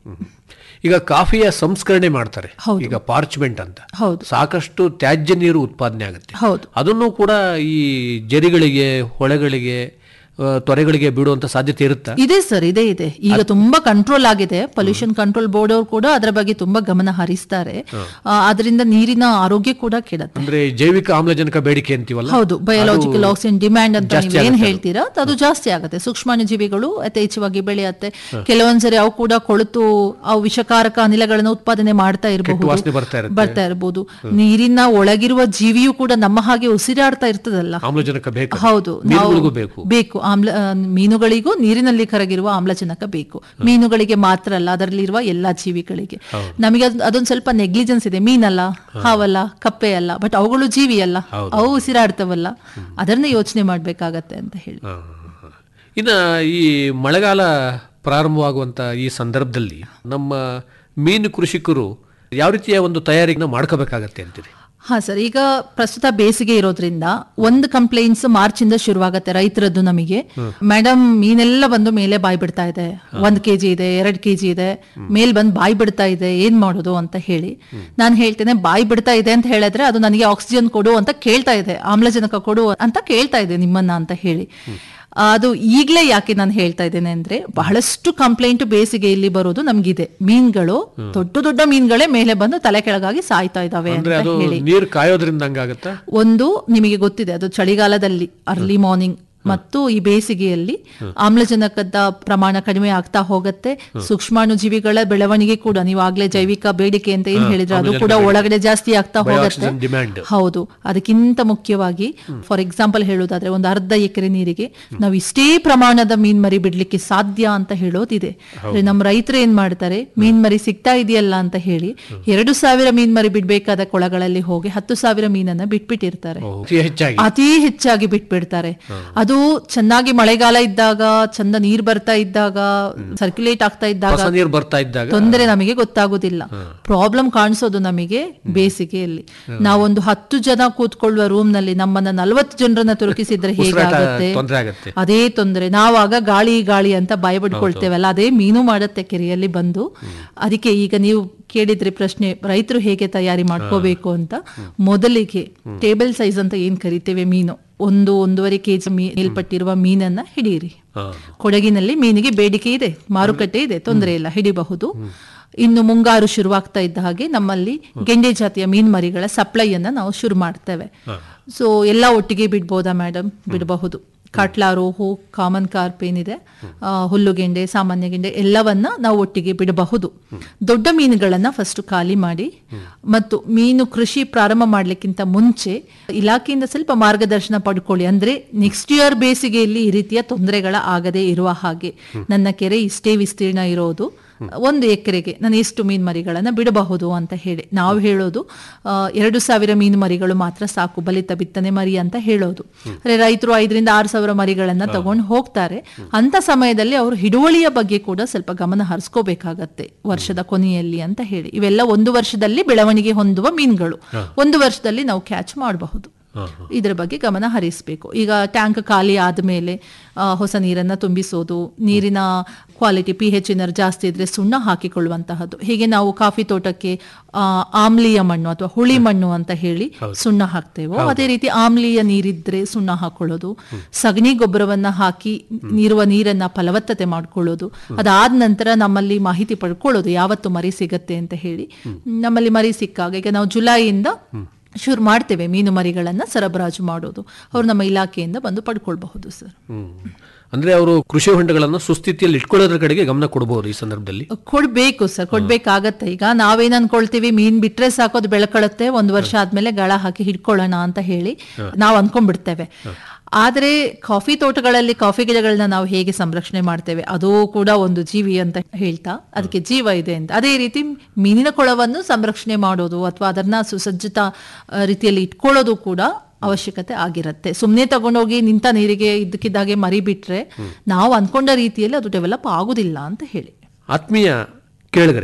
S13: ಈಗ ಕಾಫಿಯ ಸಂಸ್ಕರಣೆ ಮಾಡ್ತಾರೆ ಈಗ ಪಾರ್ಚ್ಮೆಂಟ್ ಅಂತ
S14: ಹೌದು
S13: ಸಾಕಷ್ಟು ತ್ಯಾಜ್ಯ ನೀರು ಉತ್ಪಾದನೆ ಆಗುತ್ತೆ
S14: ಹೌದು
S13: ಅದನ್ನು ಕೂಡ ಈ ಜರಿಗಳಿಗೆ ಹೊಳೆಗಳಿಗೆ ಆ, ತೊರೆಗಳಿಗೆ ಬಿಡುವಂತ ಸಾಧ್ಯತೆ ಇರುತ್ತಾ
S14: ಇದೆ ಸರ್ ಇದೆ ಇದೆ ಈಗ ತುಂಬಾ ಕಂಟ್ರೋಲ್ ಆಗಿದೆ ಪೊಲ್ಯೂಷನ್ ಕಂಟ್ರೋಲ್ ಬೋರ್ಡ್ ಅವರು ಕೂಡ ಅದರ ಬಗ್ಗೆ ತುಂಬಾ ಗಮನ ಹರಿಸ್ತಾರೆ ಆ, ಅದರಿಂದ ನೀರಿನ ಆರೋಗ್ಯ ಕೂಡ ಕೆಡತ್ತೆ
S13: ಅಂದ್ರೆ ಜೈವಿಕ ಆಮ್ಲಜನಕ ಬೇಡಿಕೆ ಅಂತೀವಲ್ಲ
S14: ಹೌದು ಬಯೋಲಾಜಿಕಲ್
S13: ಅದು
S14: ಆಕ್ಸಿಜನ್ ಡಿಮ್ಯಾಂಡ್ ಅಂತ
S13: ಜಾಸ್ತಿ
S14: ನೀವು ಏನ್
S13: ಆಗುತ್ತೆ ಅದು.
S14: ಹೇಳ್ತೀರಾ ಅದು ಜಾಸ್ತಿ ಆಗುತ್ತೆ ಸೂಕ್ಷ್ಮಾಣುಜೀವಿಗಳು ಯಥೇಚ್ಛವಾಗಿ ಬೆಳೆಯುತ್ತೆ ಕೆಲವೊಂದ್ಸರಿ ಅವು ಕೂಡ ಕೊಳೆತು ಅವು ವಿಷಕಾರಕ ಅನಿಲಗಳನ್ನು ಉತ್ಪಾದನೆ ಮಾಡ್ತಾ
S13: ಕೆಟ್ಟ
S14: ಇರಬಹುದು
S13: ವಾಸನೆ ಬರ್ತಾ ಇರುತ್ತೆ.
S14: ಬರ್ತಾ ಇರಬಹುದು ನೀರಿನ ಒಳಗಿರುವ ಜೀವಿಯು ಕೂಡ ನಮ್ಮ ಹಾಗೆ ಉಸಿರಾಡ್ತಾ ಇರ್ತದಲ್ಲ
S13: ಆಮ್ಲಜನಕ ಬೇಕು
S14: ಹೌದು ನಾವು
S13: ಮೀನುಗಳಿಗೂ ಬೇಕು
S14: ಬೇಕು ಆಮ್ಲ ಆ, ಮೀನುಗಳಿಗೂ ನೀರಿನಲ್ಲಿ ಕರಗಿರುವ ಆಮ್ಲಜನಕ ಬೇಕು ಮೀನುಗಳಿಗೆ ಮಾತ್ರ ಅಲ್ಲ ಅದರಲ್ಲಿರುವ ಎಲ್ಲಾ ಜೀವಿಗಳಿಗೆ ನಮಗೆ ಅದ್- ಅದೊಂದ್ ಸ್ವಲ್ಪ ನೆಗ್ಲಿಜೆನ್ಸ್ ಇದೆ ಮೀನಲ್ಲ ಹಾವಲ್ಲ ಕಪ್ಪೆ ಅಲ್ಲ ಬಟ್ ಅವುಗಳು ಜೀವಿ ಅಲ್ಲ ಅವು ಉಸಿರಾಡ್ತವಲ್ಲ ಅದನ್ನ ಯೋಚನೆ ಮಾಡ್ಬೇಕಾಗತ್ತೆ ಅಂತ ಹೇಳಿ
S13: ಹಾ, ಹಾ, ಹಾ. ಇನ್ನ ಈ ಮಳೆಗಾಲ ಪ್ರಾರಂಭವಾಗುವಂತ ಈ ಸಂದರ್ಭದಲ್ಲಿ ನಮ್ಮ ಮೀನು ಕೃಷಿಕರು ಯಾವ ರೀತಿಯ ಒಂದು ತಯಾರಿನ ಮಾಡ್ಕೋಬೇಕಾಗತ್ತೆ ಅಂತೀರಿ
S14: ಹಾ ಸರ್ ಈಗ ಪ್ರಸ್ತುತ ಬೇಸಿಗೆ ಇರೋದ್ರಿಂದ ಒಂದು ಕಂಪ್ಲೇಂಟ್ಸ್ ಮಾರ್ಚ್ ಇಂದ ಶುರುವಾಗತ್ತೆ ರೈತರದ್ದು ನಮಗೆ ಮೇಡಮ್ ಮೀನೆಲ್ಲ ಬಂದು ಮೇಲೆ ಬಾಯ್ ಬಿಡ್ತಾ ಇದೆ ಒಂದ್ ಕೆಜಿ ಇದೆ ಎರಡ್ ಕೆಜಿ ಇದೆ ಮೇಲ್ ಬಂದು ಬಾಯ್ ಬಿಡ್ತಾ ಇದೆ ಏನ್ ಮಾಡೋದು ಅಂತ ಹೇಳಿ ನಾನು ಹೇಳ್ತೇನೆ ಬಾಯ್ ಬಿಡ್ತಾ ಇದೆ ಅಂತ ಹೇಳಿದ್ರೆ ಅದು ನನಗೆ ಆಕ್ಸಿಜನ್ ಕೊಡು ಅಂತ ಕೇಳ್ತಾ ಇದೆ ಆಮ್ಲಜನಕ ಕೊಡು ಅಂತ ಕೇಳ್ತಾ ಇದೆ ನಿಮ್ಮನ್ನ ಅಂತ ಹೇಳಿ ಅದು ಈಗಲೇ ಯಾಕೆ ನಾನು ಹೇಳ್ತಾ ಇದ್ದೇನೆ ಅಂದ್ರೆ ಬಹಳಷ್ಟು ಕಂಪ್ಲೇಂಟ್ ಬೇಸಿಗೆಯಲ್ಲಿ ಬರೋದು ನಮ್ಗಿದೆ ಮೀನ್ಗಳು ದೊಡ್ಡ ದೊಡ್ಡ ಮೀನ್ಗಳೇ ಮೇಲೆ ಬಂದು ತಲೆ ಕೆಳಗಾಗಿ ಸಾಯ್ತಾ ಇದಾವೆ
S13: ಅಂದ್ರೆ
S14: ಅಂತ
S13: ಅದು
S14: ಹೇಳಿ
S13: ನೀರು ಕಾಯೋದ್ರಿಂದ ಹಂಗಾಗತ್ತಾ
S14: ಒಂದು ನಿಮಗೆ ಗೊತ್ತಿದೆ ಅದು ಚಳಿಗಾಲದಲ್ಲಿ ಅರ್ಲಿ ಮಾರ್ನಿಂಗ್ ಮತ್ತು ಈ ಬೇಸಿಗೆಯಲ್ಲಿ ಆಮ್ಲಜನಕದ ಪ್ರಮಾಣ ಕಡಿಮೆ ಆಗ್ತಾ ಹೋಗುತ್ತೆ ಸೂಕ್ಷ್ಮಾಣುಜೀವಿಗಳ ಬೆಳವಣಿಗೆ ಕೂಡ ನೀವು ಆಗ್ಲೇ ಜೈವಿಕ ಬೇಡಿಕೆ ಅಂತ ಏನ್
S13: ಹಾ,
S14: ಹೇಳಿದ್ರೆ ಅದು
S13: ಆಮ್ಲಜನಕ
S14: ಕೂಡ
S13: ಬೇಡಿಕೆ.
S14: ಒಳಗಡೆ ಜಾಸ್ತಿ ಆಗ್ತಾ ಹೋಗುತ್ತೆ
S13: Bioxygen demand.
S14: ಹೌದು ಅದಕ್ಕಿಂತ ಮುಖ್ಯವಾಗಿ ಫಾರ್ ಎಕ್ಸಾಂಪಲ್ ಹೇಳೋದಾದ್ರೆ ಒಂದು ಅರ್ಧ ಎಕರೆ ನೀರಿಗೆ ನಾವು ಇಷ್ಟೇ ಪ್ರಮಾಣದ ಮೀನ್ ಮರಿ ಬಿಡ್ಲಿಕ್ಕೆ ಸಾಧ್ಯ ಅಂತ ಹೇಳೋದಿದೆ ಅಂದ್ರೆ ನಮ್ಮ ರೈತರು ಏನ್ ಮಾಡ್ತಾರೆ ಮೀನ್ ಮರಿ ಸಿಗ್ತಾ ಇದೆಯಲ್ಲ ಅಂತ ಹೇಳಿ ಎರಡು ಸಾವಿರ ಮೀನ್ ಮರಿ ಬಿಡ್ಬೇಕಾದ ಕೊಳಗಳಲ್ಲಿ ಹೋಗಿ ಹತ್ತು ಸಾವಿರ ಮೀನನ್ನ ಬಿಟ್ಬಿಟ್ಟಿರ್ತಾರೆ
S13: ಅತಿ ಹೆಚ್ಚಾಗಿ
S14: ಅತಿ ಹೆಚ್ಚಾಗಿ ಬಿಟ್ಬಿಡ್ತಾರೆ ಅದು ಚೆನ್ನಾಗಿ ಮಳೆಗಾಲ ಇದ್ದಾಗ ಚಂದ ನೀರ್ ಬರ್ತಾ ಇದ್ದಾಗ ಸರ್ಕ್ಯುಲೇಟ್ ಆಗ್ತಾ
S13: ಹೊಸ
S14: ಇದ್ದಾಗ
S13: ನೀರು ಬರ್ತಾ ಇದ್ದಾಗ
S14: ತೊಂದರೆ ನಮಗೆ ಗೊತ್ತಾಗುದಿಲ್ಲ ಪ್ರಾಬ್ಲಮ್ ಕಾಣಿಸೋದು ನಮಗೆ ಬೇಸಿಗೆಯಲ್ಲಿ ನಾವೊಂದು ಹತ್ತು ಜನ ಕೂತ್ಕೊಳ್ಳುವ ರೂಮ್ ನಲ್ಲಿ ನಮ್ಮನ್ನ ನಲವತ್ತು ಜನರನ್ನ ತುರುಕಿಸಿದ್ರೆ
S13: ಉಸಿರಾಟ
S14: ಹೇಗಾಗುತ್ತೆ
S13: ತೊಂದ್ರೆ ಆಗತ್ತೆ
S14: ಅದೇ ತೊಂದರೆ ನಾವಾಗ ಗಾಳಿ ಗಾಳಿ ಅಂತ ಭಯ ಬಿಡ್ಕೊಳ್ತೇವಲ್ಲ ಅದೇ ಮೀನು ಮಾಡತ್ತೆ ಕೆರೆಯಲ್ಲಿ ಬಂದು ಅದಕ್ಕೆ ಈಗ ನೀವು ಕೇಳಿದ್ರೆ ಪ್ರಶ್ನೆ ರೈತರು ಹೇಗೆ ತಯಾರಿ ಮಾಡ್ಕೋಬೇಕು ಅಂತ ಮೊದಲಿಗೆ ಟೇಬಲ್ ಸೈಜ್ ಅಂತ ಏನ್ ಕರಿತೇವೆ ಮೀನು ಒಂದು ಒಂದೂವರೆ ಕೆಜಿ ಮೇಲ್ಪಟ್ಟಿರುವ ಮೀನನ್ನ ಹಿಡಿಯಿರಿ
S13: ಹಾ.
S14: ಕೊಡಗಿನಲ್ಲಿ ಮೀನಿಗೆ ಬೇಡಿಕೆ ಇದೆ ಮಾರುಕಟ್ಟೆ ಇದೆ ತೊಂದರೆ ಇಲ್ಲ ಹಿಡಿಬಹುದು ಇನ್ನು ಮುಂಗಾರು ಶುರುವಾಗ್ತಾ ಇದ್ದ ಹಾಗೆ ನಮ್ಮಲ್ಲಿ ಗೆಂಡೆ ಜಾತಿಯ ಮೀನ್ ಮರಿಗಳ ಸಪ್ಲೈಯನ್ನ ನಾವು ಶುರು ಮಾಡ್ತೇವೆ ಸೊ ಎಲ್ಲ ಒಟ್ಟಿಗೆ ಬಿಡ್ಬೋದಾ ಮೇಡಮ್ ಬಿಡಬಹುದು ಕಾಟ್ಲಾ ರೋಹು ಕಾಮನ್ ಕಾರ್ಪ್ ಏನಿದೆ ಆ, ಹುಲ್ಲುಗೆಂಡೆ ಸಾಮಾನ್ಯ ಗೆಂಡೆ ಎಲ್ಲವನ್ನ ನಾವು ಒಟ್ಟಿಗೆ ಬಿಡಬಹುದು ದೊಡ್ಡ ಮೀನುಗಳನ್ನ ಫಸ್ಟ್ ಖಾಲಿ ಮಾಡಿ ಮತ್ತು ಮೀನು ಕೃಷಿ ಪ್ರಾರಂಭ ಮಾಡ್ಲಿಕ್ಕಿಂತ ಮುಂಚೆ ಇಲಾಖೆಯಿಂದ ಸ್ವಲ್ಪ ಮಾರ್ಗದರ್ಶನ ಪಡ್ಕೊಳ್ಳಿ ಅಂದ್ರೆ ನೆಕ್ಸ್ಟ್ ಇಯರ್ ಬೇಸಿಗೆಯಲ್ಲಿ ಈ ರೀತಿಯ ತೊಂದರೆಗಳ ಆಗದೆ ಇರುವ ಹಾಗೆ ನನ್ನ ಕೆರೆ ಇಷ್ಟೇ ವಿಸ್ತೀರ್ಣ ಇರೋದು ಒಂದು ಎಕರೆಗೆ ನಾನು ಎಷ್ಟು ಮೀನು ಮರಿಗಳನ್ನ ಬಿಡಬಹುದು ಅಂತ ಹೇಳಿ ನಾವು ಹೇಳೋದು ಆ, ಎರಡು ಸಾವಿರ ಮೀನು ಮರಿಗಳು ಮಾತ್ರ ಸಾಕು ಬಲಿತ ಬಿತ್ತನೆ ಮರಿ ಅಂತ ಹೇಳೋದು ಅಂದ್ರೆ ರೈತರು ಐದರಿಂದ ಆರು ಸಾವಿರ ಮರಿಗಳನ್ನ ತಗೊಂಡು ಹೋಗ್ತಾರೆ ಅಂತ ಸಮಯದಲ್ಲಿ ಅವರು ಹಿಡುವಳಿಯ ಬಗ್ಗೆ ಕೂಡ ಸ್ವಲ್ಪ ಗಮನ ಹರಿಸ್ಕೋಬೇಕಾಗತ್ತೆ ವರ್ಷದ ಕೊನೆಯಲ್ಲಿ ಅಂತ ಹೇಳಿ ಇವೆಲ್ಲ ಒಂದು ವರ್ಷದಲ್ಲಿ ಬೆಳವಣಿಗೆ ಹೊಂದುವ ಮೀನುಗಳು ಒಂದು ವರ್ಷದಲ್ಲಿ ನಾವು ಕ್ಯಾಚ್ ಮಾಡಬಹುದು ಇದರ ಬಗ್ಗೆ ಗಮನ ಹರಿಸಬೇಕು ಈಗ ಟ್ಯಾಂಕ್ ಖಾಲಿ ಆದಮೇಲೆ ಹೊಸ ನೀರನ್ನ ತುಂಬಿಸೋದು ನೀರಿನ ಕ್ವಾಲಿಟಿ ಪಿ ಹೆಚ್ ಏನಾದ್ರು ಜಾಸ್ತಿ ಇದ್ರೆ ಸುಣ್ಣ ಹಾಕಿಕೊಳ್ಳುವಂತಹದ್ದು ಹೀಗೆ ನಾವು ಕಾಫಿ ತೋಟಕ್ಕೆ ಆ, ಆಮ್ಲೀಯ ಮಣ್ಣು ಅಥವಾ ಹುಳಿ ಮಣ್ಣು ಅಂತ ಹೇಳಿ ಸುಣ್ಣ ಹಾಕ್ತೇವೋ ಅದೇ ರೀತಿ ಆಮ್ಲೀಯ ನೀರಿದ್ರೆ ಸುಣ್ಣ ಹಾಕೊಳ್ಳೋದು ಸಗಣಿ ಗೊಬ್ಬರವನ್ನ ಹಾಕಿ ನೀರುವ ನೀರನ್ನ ಫಲವತ್ತತೆ ಮಾಡ್ಕೊಳ್ಳೋದು ಅದಾದ ನಂತರ ನಮ್ಮಲ್ಲಿ ಮಾಹಿತಿ ಪಡ್ಕೊಳ್ಳೋದು ಯಾವತ್ತು ಮರಿ ಸಿಗತ್ತೆ ಅಂತ ಹೇಳಿ ನಮ್ಮಲ್ಲಿ ಮರಿ ಸಿಕ್ಕಾಗ ಈಗ ನಾವು ಜುಲೈಯಿಂದ ಶುರು ಮಾಡ್ತೇವೆ ಮೀನು ಮರಿಗಳನ್ನ ಸರಬರಾಜು ಮಾಡೋದು ಅವ್ರು ನಮ್ಮ ಇಲಾಖೆಯಿಂದ ಬಂದು ಪಡ್ಕೊಳ್ಬಹುದು ಸರ್
S13: ಹ್ಮ್. ಅಂದ್ರೆ ಅವರು ಕೃಷಿ ಹೊಂಡಗಳನ್ನು ಸುಸ್ಥಿತಿಯಲ್ಲಿ ಇಟ್ಕೊಳ್ಳೋದ್ರ ಕಡೆಗೆ ಗಮನ ಕೊಡಬಹುದು ಈ ಸಂದರ್ಭದಲ್ಲಿ
S14: ಕೊಡ್ಬೇಕು ಸರ್ ಕೊಡ್ಬೇಕಾಗತ್ತೆ ಈಗ ನಾವೇನ್ ಅನ್ಕೊಳ್ತೀವಿ ಮೀನ್ ಬಿಟ್ರೆ ಸಾಕು ಅದು ಬೆಳ್ಕೊಳತ್ತೆ ಒಂದ್ ವರ್ಷ ಆದ್ಮೇಲೆ ಗಳ ಹಾಕಿ ಹಿಡ್ಕೊಳ್ಳೋಣ ಅಂತ ಹೇಳಿ ನಾವು ಅನ್ಕೊಂಡ್ಬಿಡ್ತೇವೆ ಆದ್ರೆ ಕಾಫಿ ತೋಟಗಳಲ್ಲಿ ಕಾಫಿ ಗಿಡಗಳನ್ನ ನಾವು ಹೇಗೆ ಸಂರಕ್ಷಣೆ ಮಾಡ್ತೇವೆ ಅದು ಕೂಡ ಒಂದು ಜೀವಿ ಅಂತ ಹೇಳ್ತಾ ಅದಕ್ಕೆ ಜೀವ ಇದೆ ಅಂತ ಅದೇ ರೀತಿ ಮೀನಿನ ಕೊಳವನ್ನು ಸಂರಕ್ಷಣೆ ಮಾಡೋದು ಅಥವಾ ಅದನ್ನ ಸುಸಜ್ಜಿತ ಆ, ರೀತಿಯಲ್ಲಿ ಇಟ್ಕೊಳ್ಳೋದು ಕೂಡ ಅವಶ್ಯಕತೆ ಆಗಿರುತ್ತೆ ಸುಮ್ಮನೆ ತಗೊಂಡೋಗಿ ನಿಂತ ನೀರಿಗೆ ಇದ್ದಕ್ಕಿದ್ದಾಗೆ ಮರಿ ಬಿಟ್ರೆ ನಾವು ಅನ್ಕೊಂಡ ರೀತಿಯಲ್ಲಿ ಅದು ಡೆವಲಪ್ ಆಗುದಿಲ್ಲ ಅಂತ ಹೇಳಿ
S13: ಆತ್ಮೀಯ ಕೇಳಿಗರೆ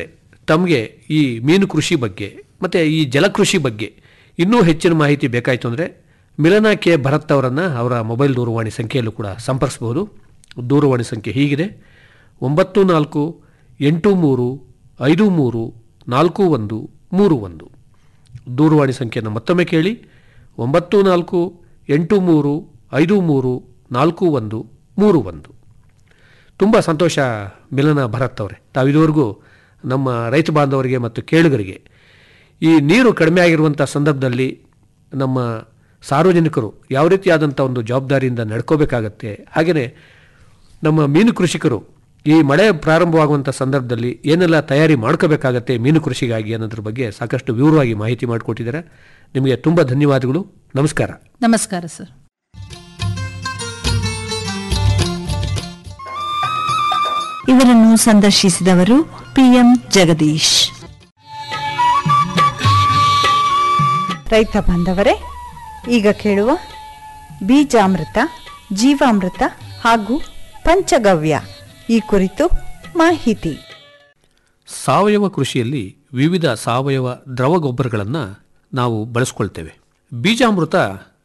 S13: ತಮಗೆ ಈ ಮೀನು ಕೃಷಿ ಬಗ್ಗೆ ಮತ್ತು ಈ ಜಲಕೃಷಿ ಬಗ್ಗೆ ಇನ್ನೂ ಹೆಚ್ಚಿನ ಮಾಹಿತಿ ಬೇಕಾಯಿತು ಅಂದರೆ ಮಿಲನಾ ಕೆ ಭರತ್ ಅವರನ್ನು ಅವರ ಮೊಬೈಲ್ ದೂರವಾಣಿ ಸಂಖ್ಯೆಯಲ್ಲೂ ಕೂಡ ಸಂಪರ್ಕಿಸಬಹುದು ದೂರವಾಣಿ ಸಂಖ್ಯೆ ಹೀಗಿದೆ ಒಂಬತ್ತು ನಾಲ್ಕು ಎಂಟು ಮೂರು ಐದು ಮೂರು ನಾಲ್ಕು ಒಂದು ಮೂರು ಒಂದು ದೂರವಾಣಿ ಸಂಖ್ಯೆಯನ್ನು ಮತ್ತೊಮ್ಮೆ ಕೇಳಿ ಒಂಬತ್ತು ನಾಲ್ಕು ಎಂಟು ಮೂರು ಐದು ಮೂರು ನಾಲ್ಕು ಒಂದು ಮೂರು ಒಂದು ತುಂಬ ಸಂತೋಷ ಮಿಲನ ಭರತ್ ಅವರೇ ತಾವು ಇದುವರೆಗೂ ನಮ್ಮ ರೈತ ಬಾಂಧವರಿಗೆ ಮತ್ತು ಕೇಳುಗರಿಗೆ ಈ ನೀರು ಕಡಿಮೆ ಆಗಿರುವಂಥ ಸಂದರ್ಭದಲ್ಲಿ ನಮ್ಮ ಸಾರ್ವಜನಿಕರು ಯಾವ ರೀತಿಯಾದಂಥ ಒಂದು ಜವಾಬ್ದಾರಿಯಿಂದ ನಡ್ಕೋಬೇಕಾಗತ್ತೆ ಹಾಗೆಯೇ ನಮ್ಮ ಮೀನು ಕೃಷಿಕರು ಈ ಮಳೆ ಪ್ರಾರಂಭವಾಗುವಂಥ ಸಂದರ್ಭದಲ್ಲಿ ಏನೆಲ್ಲ ತಯಾರಿ ಮಾಡ್ಕೋಬೇಕಾಗತ್ತೆ ಮೀನು ಕೃಷಿಗಾಗಿ ಅನ್ನೋದ್ರ ಬಗ್ಗೆ ಸಾಕಷ್ಟು ವಿವರವಾಗಿ ಮಾಹಿತಿ ಮಾಡಿಕೊಟ್ಟಿದ್ದಾರೆ ನಿಮಗೆ ತುಂಬ ಧನ್ಯವಾದಗಳು ನಮಸ್ಕಾರ
S14: ನಮಸ್ಕಾರ ಸರ್
S15: ಇವರನ್ನು ಸಂದರ್ಶಿಸಿದವರು ಪಿಎಂ ಜಗದೀಶ್ ರೈತ ಬಾಂಧವರೇ ಈಗ ಕೇಳುವ ಬೀಜಾಮೃತ ಜೀವಾಮೃತ ಹಾಗೂ ಪಂಚಗವ್ಯ ಈ ಕುರಿತು ಮಾಹಿತಿ
S13: ಸಾವಯವ ಕೃಷಿಯಲ್ಲಿ ವಿವಿಧ ಸಾವಯವ ದ್ರವ ಗೊಬ್ಬರಗಳನ್ನು ನಾವು ಬಳಸ್ಕೊಳ್ತೇವೆ ಬೀಜಾಮೃತ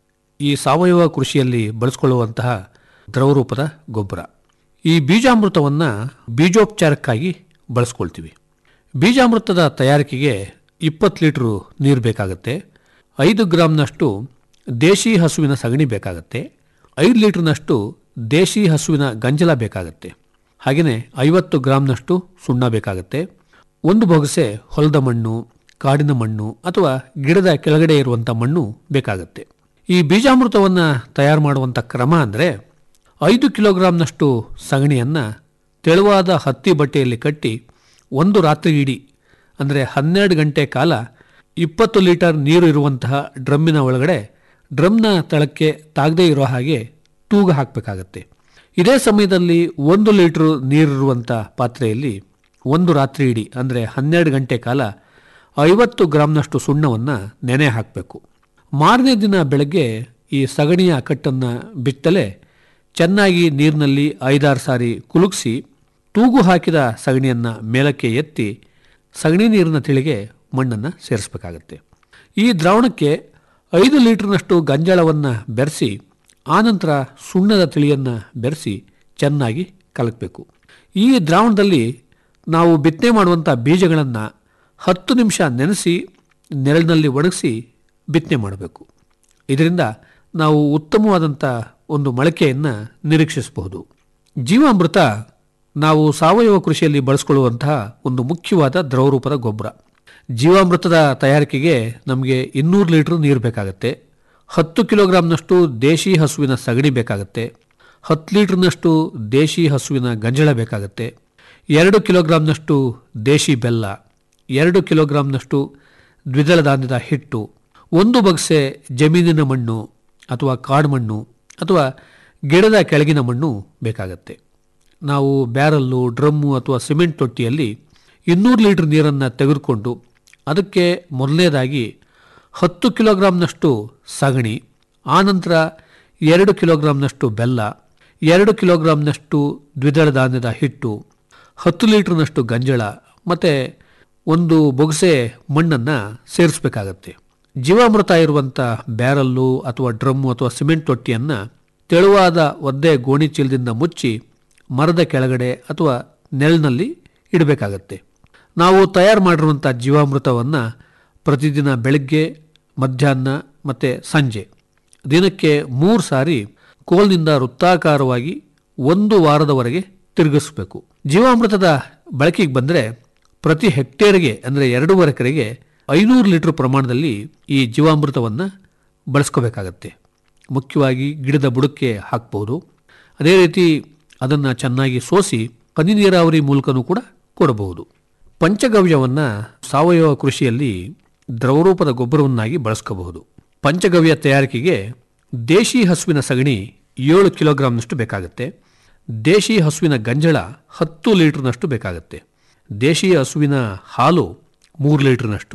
S13: ಈ ಸಾವಯವ ಕೃಷಿಯಲ್ಲಿ ಬಳಸ್ಕೊಳ್ಳುವಂತಹ ದ್ರವರೂಪದ ಗೊಬ್ಬರ ಈ ಬೀಜಾಮೃತವನ್ನು ಬೀಜೋಪಚಾರಕ್ಕಾಗಿ ಬಳಸ್ಕೊಳ್ತೀವಿ ಬೀಜಾಮೃತದ ತಯಾರಿಕೆಗೆ ಇಪ್ಪತ್ತು ಲೀಟ್ರು ನೀರು ಬೇಕಾಗುತ್ತೆ ಐದು ಗ್ರಾಮ್ನಷ್ಟು ದೇಶಿ ಹಸುವಿನ ಸಗಣಿ ಬೇಕಾಗುತ್ತೆ ಐದು ಲೀಟ್ರ್ನಷ್ಟು ದೇಶಿ ಹಸುವಿನ ಗಂಜಲ ಬೇಕಾಗುತ್ತೆ ಹಾಗೆಯೇ ಐವತ್ತು ಗ್ರಾಮ್ನಷ್ಟು ಸುಣ್ಣ ಬೇಕಾಗುತ್ತೆ ಒಂದು ಬೊಗಸೆ ಹೊಲದ ಮಣ್ಣು ಕಾಡಿನ ಮಣ್ಣು ಅಥವಾ ಗಿಡದ ಕೆಳಗಡೆ ಇರುವಂಥ ಮಣ್ಣು ಬೇಕಾಗುತ್ತೆ ಈ ಬೀಜಾಮೃತವನ್ನು ತಯಾರು ಮಾಡುವಂಥ ಕ್ರಮ ಅಂದರೆ ಐದು ಕಿಲೋಗ್ರಾಮ್ನಷ್ಟು ಸಗಣಿಯನ್ನು ತೆಳುವಾದ ಹತ್ತಿ ಬಟ್ಟೆಯಲ್ಲಿ ಕಟ್ಟಿ ಒಂದು ರಾತ್ರಿ ಇಡೀ ಅಂದರೆ ಹನ್ನೆರಡು ಗಂಟೆ ಕಾಲ ಇಪ್ಪತ್ತು ಲೀಟರ್ ನೀರು ಇರುವಂತಹ ಡ್ರಮ್ಮಿನ ಒಳಗಡೆ ಡ್ರಮ್ನ ತಳಕ್ಕೆ ತಾಗದೇ ಇರೋ ಹಾಗೆ ತೂಗು ಹಾಕಬೇಕಾಗತ್ತೆ ಇದೇ ಸಮಯದಲ್ಲಿ ಒಂದು ಲೀಟ್ರು ನೀರಿರುವಂಥ ಪಾತ್ರೆಯಲ್ಲಿ ಒಂದು ರಾತ್ರಿ ಇಡೀ ಅಂದರೆ ಹನ್ನೆರಡು ಗಂಟೆ ಕಾಲ ಐವತ್ತು ಗ್ರಾಮ್ನಷ್ಟು ಸುಣ್ಣವನ್ನು ನೆನೆ ಹಾಕಬೇಕು ಮಾರನೇ ದಿನ ಬೆಳಗ್ಗೆ ಈ ಸಗಣಿಯ ಕಟ್ಟನ್ನು ಬಿತ್ತಲೇ ಚೆನ್ನಾಗಿ ನೀರಿನಲ್ಲಿ ಐದಾರು ಸಾರಿ ಕುಲುಕಿಸಿ ತೂಗು ಹಾಕಿದ ಸಗಣಿಯನ್ನು ಮೇಲಕ್ಕೆ ಎತ್ತಿ ಸಗಣಿ ನೀರಿನ ತಿಳಿಗೆ ಮಣ್ಣನ್ನು ಸೇರಿಸಬೇಕಾಗತ್ತೆ ಈ ದ್ರಾವಣಕ್ಕೆ ಐದು ಲೀಟರ್ನಷ್ಟು ಗಂಜಾಳವನ್ನು ಬೆರೆಸಿ ಆನಂತರ ಸುಣ್ಣದ ತಿಳಿಯನ್ನು ಬೆರೆಸಿ ಚೆನ್ನಾಗಿ ಕಲಕಬೇಕು ಈ ದ್ರಾವಣದಲ್ಲಿ ನಾವು ಬಿತ್ತನೆ ಮಾಡುವಂಥ ಬೀಜಗಳನ್ನು ಹತ್ತು ನಿಮಿಷ ನೆನೆಸಿ ನೆರಳಿನಲ್ಲಿ ಒಣಗಿಸಿ ಬಿತ್ತನೆ ಮಾಡಬೇಕು ಇದರಿಂದ ನಾವು ಉತ್ತಮವಾದಂಥ ಒಂದು ಮೊಳಕೆಯನ್ನು ನಿರೀಕ್ಷಿಸಬಹುದು ಜೀವಾಮೃತ ನಾವು ಸಾವಯವ ಕೃಷಿಯಲ್ಲಿ ಬಳಸ್ಕೊಳ್ಳುವಂತಹ ಒಂದು ಮುಖ್ಯವಾದ ದ್ರವರೂಪದ ಗೊಬ್ಬರ ಜೀವಾಮೃತದ ತಯಾರಿಕೆಗೆ ನಮಗೆ ಇನ್ನೂರು ಲೀಟ್ರ್ ನೀರು ಬೇಕಾಗುತ್ತೆ ಹತ್ತು ಕಿಲೋಗ್ರಾಮ್ನಷ್ಟು ದೇಶಿ ಹಸುವಿನ ಸಗಣಿ ಬೇಕಾಗುತ್ತೆ ಹತ್ತು ಲೀಟ್ರ್ನಷ್ಟು ದೇಶಿ ಹಸುವಿನ ಗಂಜಳ ಬೇಕಾಗುತ್ತೆ ಎರಡು ಕಿಲೋಗ್ರಾಮ್ನಷ್ಟು ದೇಶಿ ಬೆಲ್ಲ ಎರಡು ಕಿಲೋಗ್ರಾಮ್ನಷ್ಟು ದ್ವಿದಳ ಧಾನ್ಯದ ಹಿಟ್ಟು ಒಂದು ಬಗ್ಸೆ ಜಮೀನಿನ ಮಣ್ಣು ಅಥವಾ ಕಾಡು ಮಣ್ಣು ಅಥವಾ ಗಿಡದ ಕೆಳಗಿನ ಮಣ್ಣು ಬೇಕಾಗತ್ತೆ ನಾವು ಬ್ಯಾರಲ್ಲು ಡ್ರಮ್ಮು ಅಥವಾ ಸಿಮೆಂಟ್ ತೊಟ್ಟಿಯಲ್ಲಿ ಇನ್ನೂರು ಲೀಟರ್ ನೀರನ್ನು ತೆಗೆದುಕೊಂಡು ಅದಕ್ಕೆ ಮೊದಲನೇದಾಗಿ ಹತ್ತು ಕಿಲೋಗ್ರಾಮ್ನಷ್ಟು ಸಗಣಿ ಆನಂತರ ಎರಡು ಕಿಲೋಗ್ರಾಮ್ನಷ್ಟು ಬೆಲ್ಲ ಎರಡು ಕಿಲೋಗ್ರಾಮ್ನಷ್ಟು ದ್ವಿದಳ ಧಾನ್ಯದ ಹಿಟ್ಟು ಹತ್ತು ಲೀಟ್ರ್ನಷ್ಟು ಗಂಜಳ ಮತ್ತು ಒಂದು ಬೊಗಸೆ ಮಣ್ಣನ್ನು ಸೇರಿಸಬೇಕಾಗತ್ತೆ ಜೀವಾಮೃತ ಇರುವಂಥ ಬ್ಯಾರಲ್ಲು ಅಥವಾ ಡ್ರಮ್ಮು ಅಥವಾ ಸಿಮೆಂಟ್ ತೊಟ್ಟಿಯನ್ನು ತೆಳುವಾದ ಒದ್ದೆ ಗೋಣಿ ಚೀಲದಿಂದ ಮುಚ್ಚಿ ಮರದ ಕೆಳಗಡೆ ಅಥವಾ ನೆರಳಿನಲ್ಲಿ ಇಡಬೇಕಾಗತ್ತೆ ನಾವು ತಯಾರು ಮಾಡಿರುವಂಥ ಜೀವಾಮೃತವನ್ನು ಪ್ರತಿದಿನ ಬೆಳಗ್ಗೆ ಮಧ್ಯಾಹ್ನ ಮತ್ತು ಸಂಜೆ ದಿನಕ್ಕೆ ಮೂರು ಸಾರಿ ಕೋಲ್ನಿಂದ ವೃತ್ತಾಕಾರವಾಗಿ ಒಂದು ವಾರದವರೆಗೆ ತಿರುಗಿಸಬೇಕು ಜೀವಾಮೃತದ ಬಳಕೆಗೆ ಬಂದರೆ ಪ್ರತಿ ಹೆಕ್ಟೇರ್ಗೆ ಅಂದರೆ ಎರಡೂವರೆ ಎಕರೆಗೆ ಐನೂರು ಲೀಟರ್ ಪ್ರಮಾಣದಲ್ಲಿ ಈ ಜೀವಾಮೃತವನ್ನು ಬಳಸ್ಕೋಬೇಕಾಗತ್ತೆ ಮುಖ್ಯವಾಗಿ ಗಿಡದ ಬುಡಕ್ಕೆ ಹಾಕ್ಬೋದು ಅದೇ ರೀತಿ ಅದನ್ನು ಚೆನ್ನಾಗಿ ಸೋಸಿ ಹನಿ ನೀರಾವರಿ ಮೂಲಕನೂ ಕೂಡ ಕೊಡಬಹುದು ಪಂಚಗವ್ಯವನ್ನು ಸಾವಯವ ಕೃಷಿಯಲ್ಲಿ ದ್ರವರೂಪದ ಗೊಬ್ಬರವನ್ನಾಗಿ ಬಳಸ್ಕೋಬಹುದು ಪಂಚಗವ್ಯ ತಯಾರಿಕೆಗೆ ದೇಶಿ ಹಸುವಿನ ಸಗಣಿ ಏಳು ಕಿಲೋಗ್ರಾಮ್ನಷ್ಟು ಬೇಕಾಗುತ್ತೆ ದೇಶಿ ಹಸುವಿನ ಗಂಜಳ ಹತ್ತು ಲೀಟ್ರ್ನಷ್ಟು ಬೇಕಾಗುತ್ತೆ ದೇಶಿ ಹಸುವಿನ ಹಾಲು ಮೂರು ಲೀಟ್ರ್ನಷ್ಟು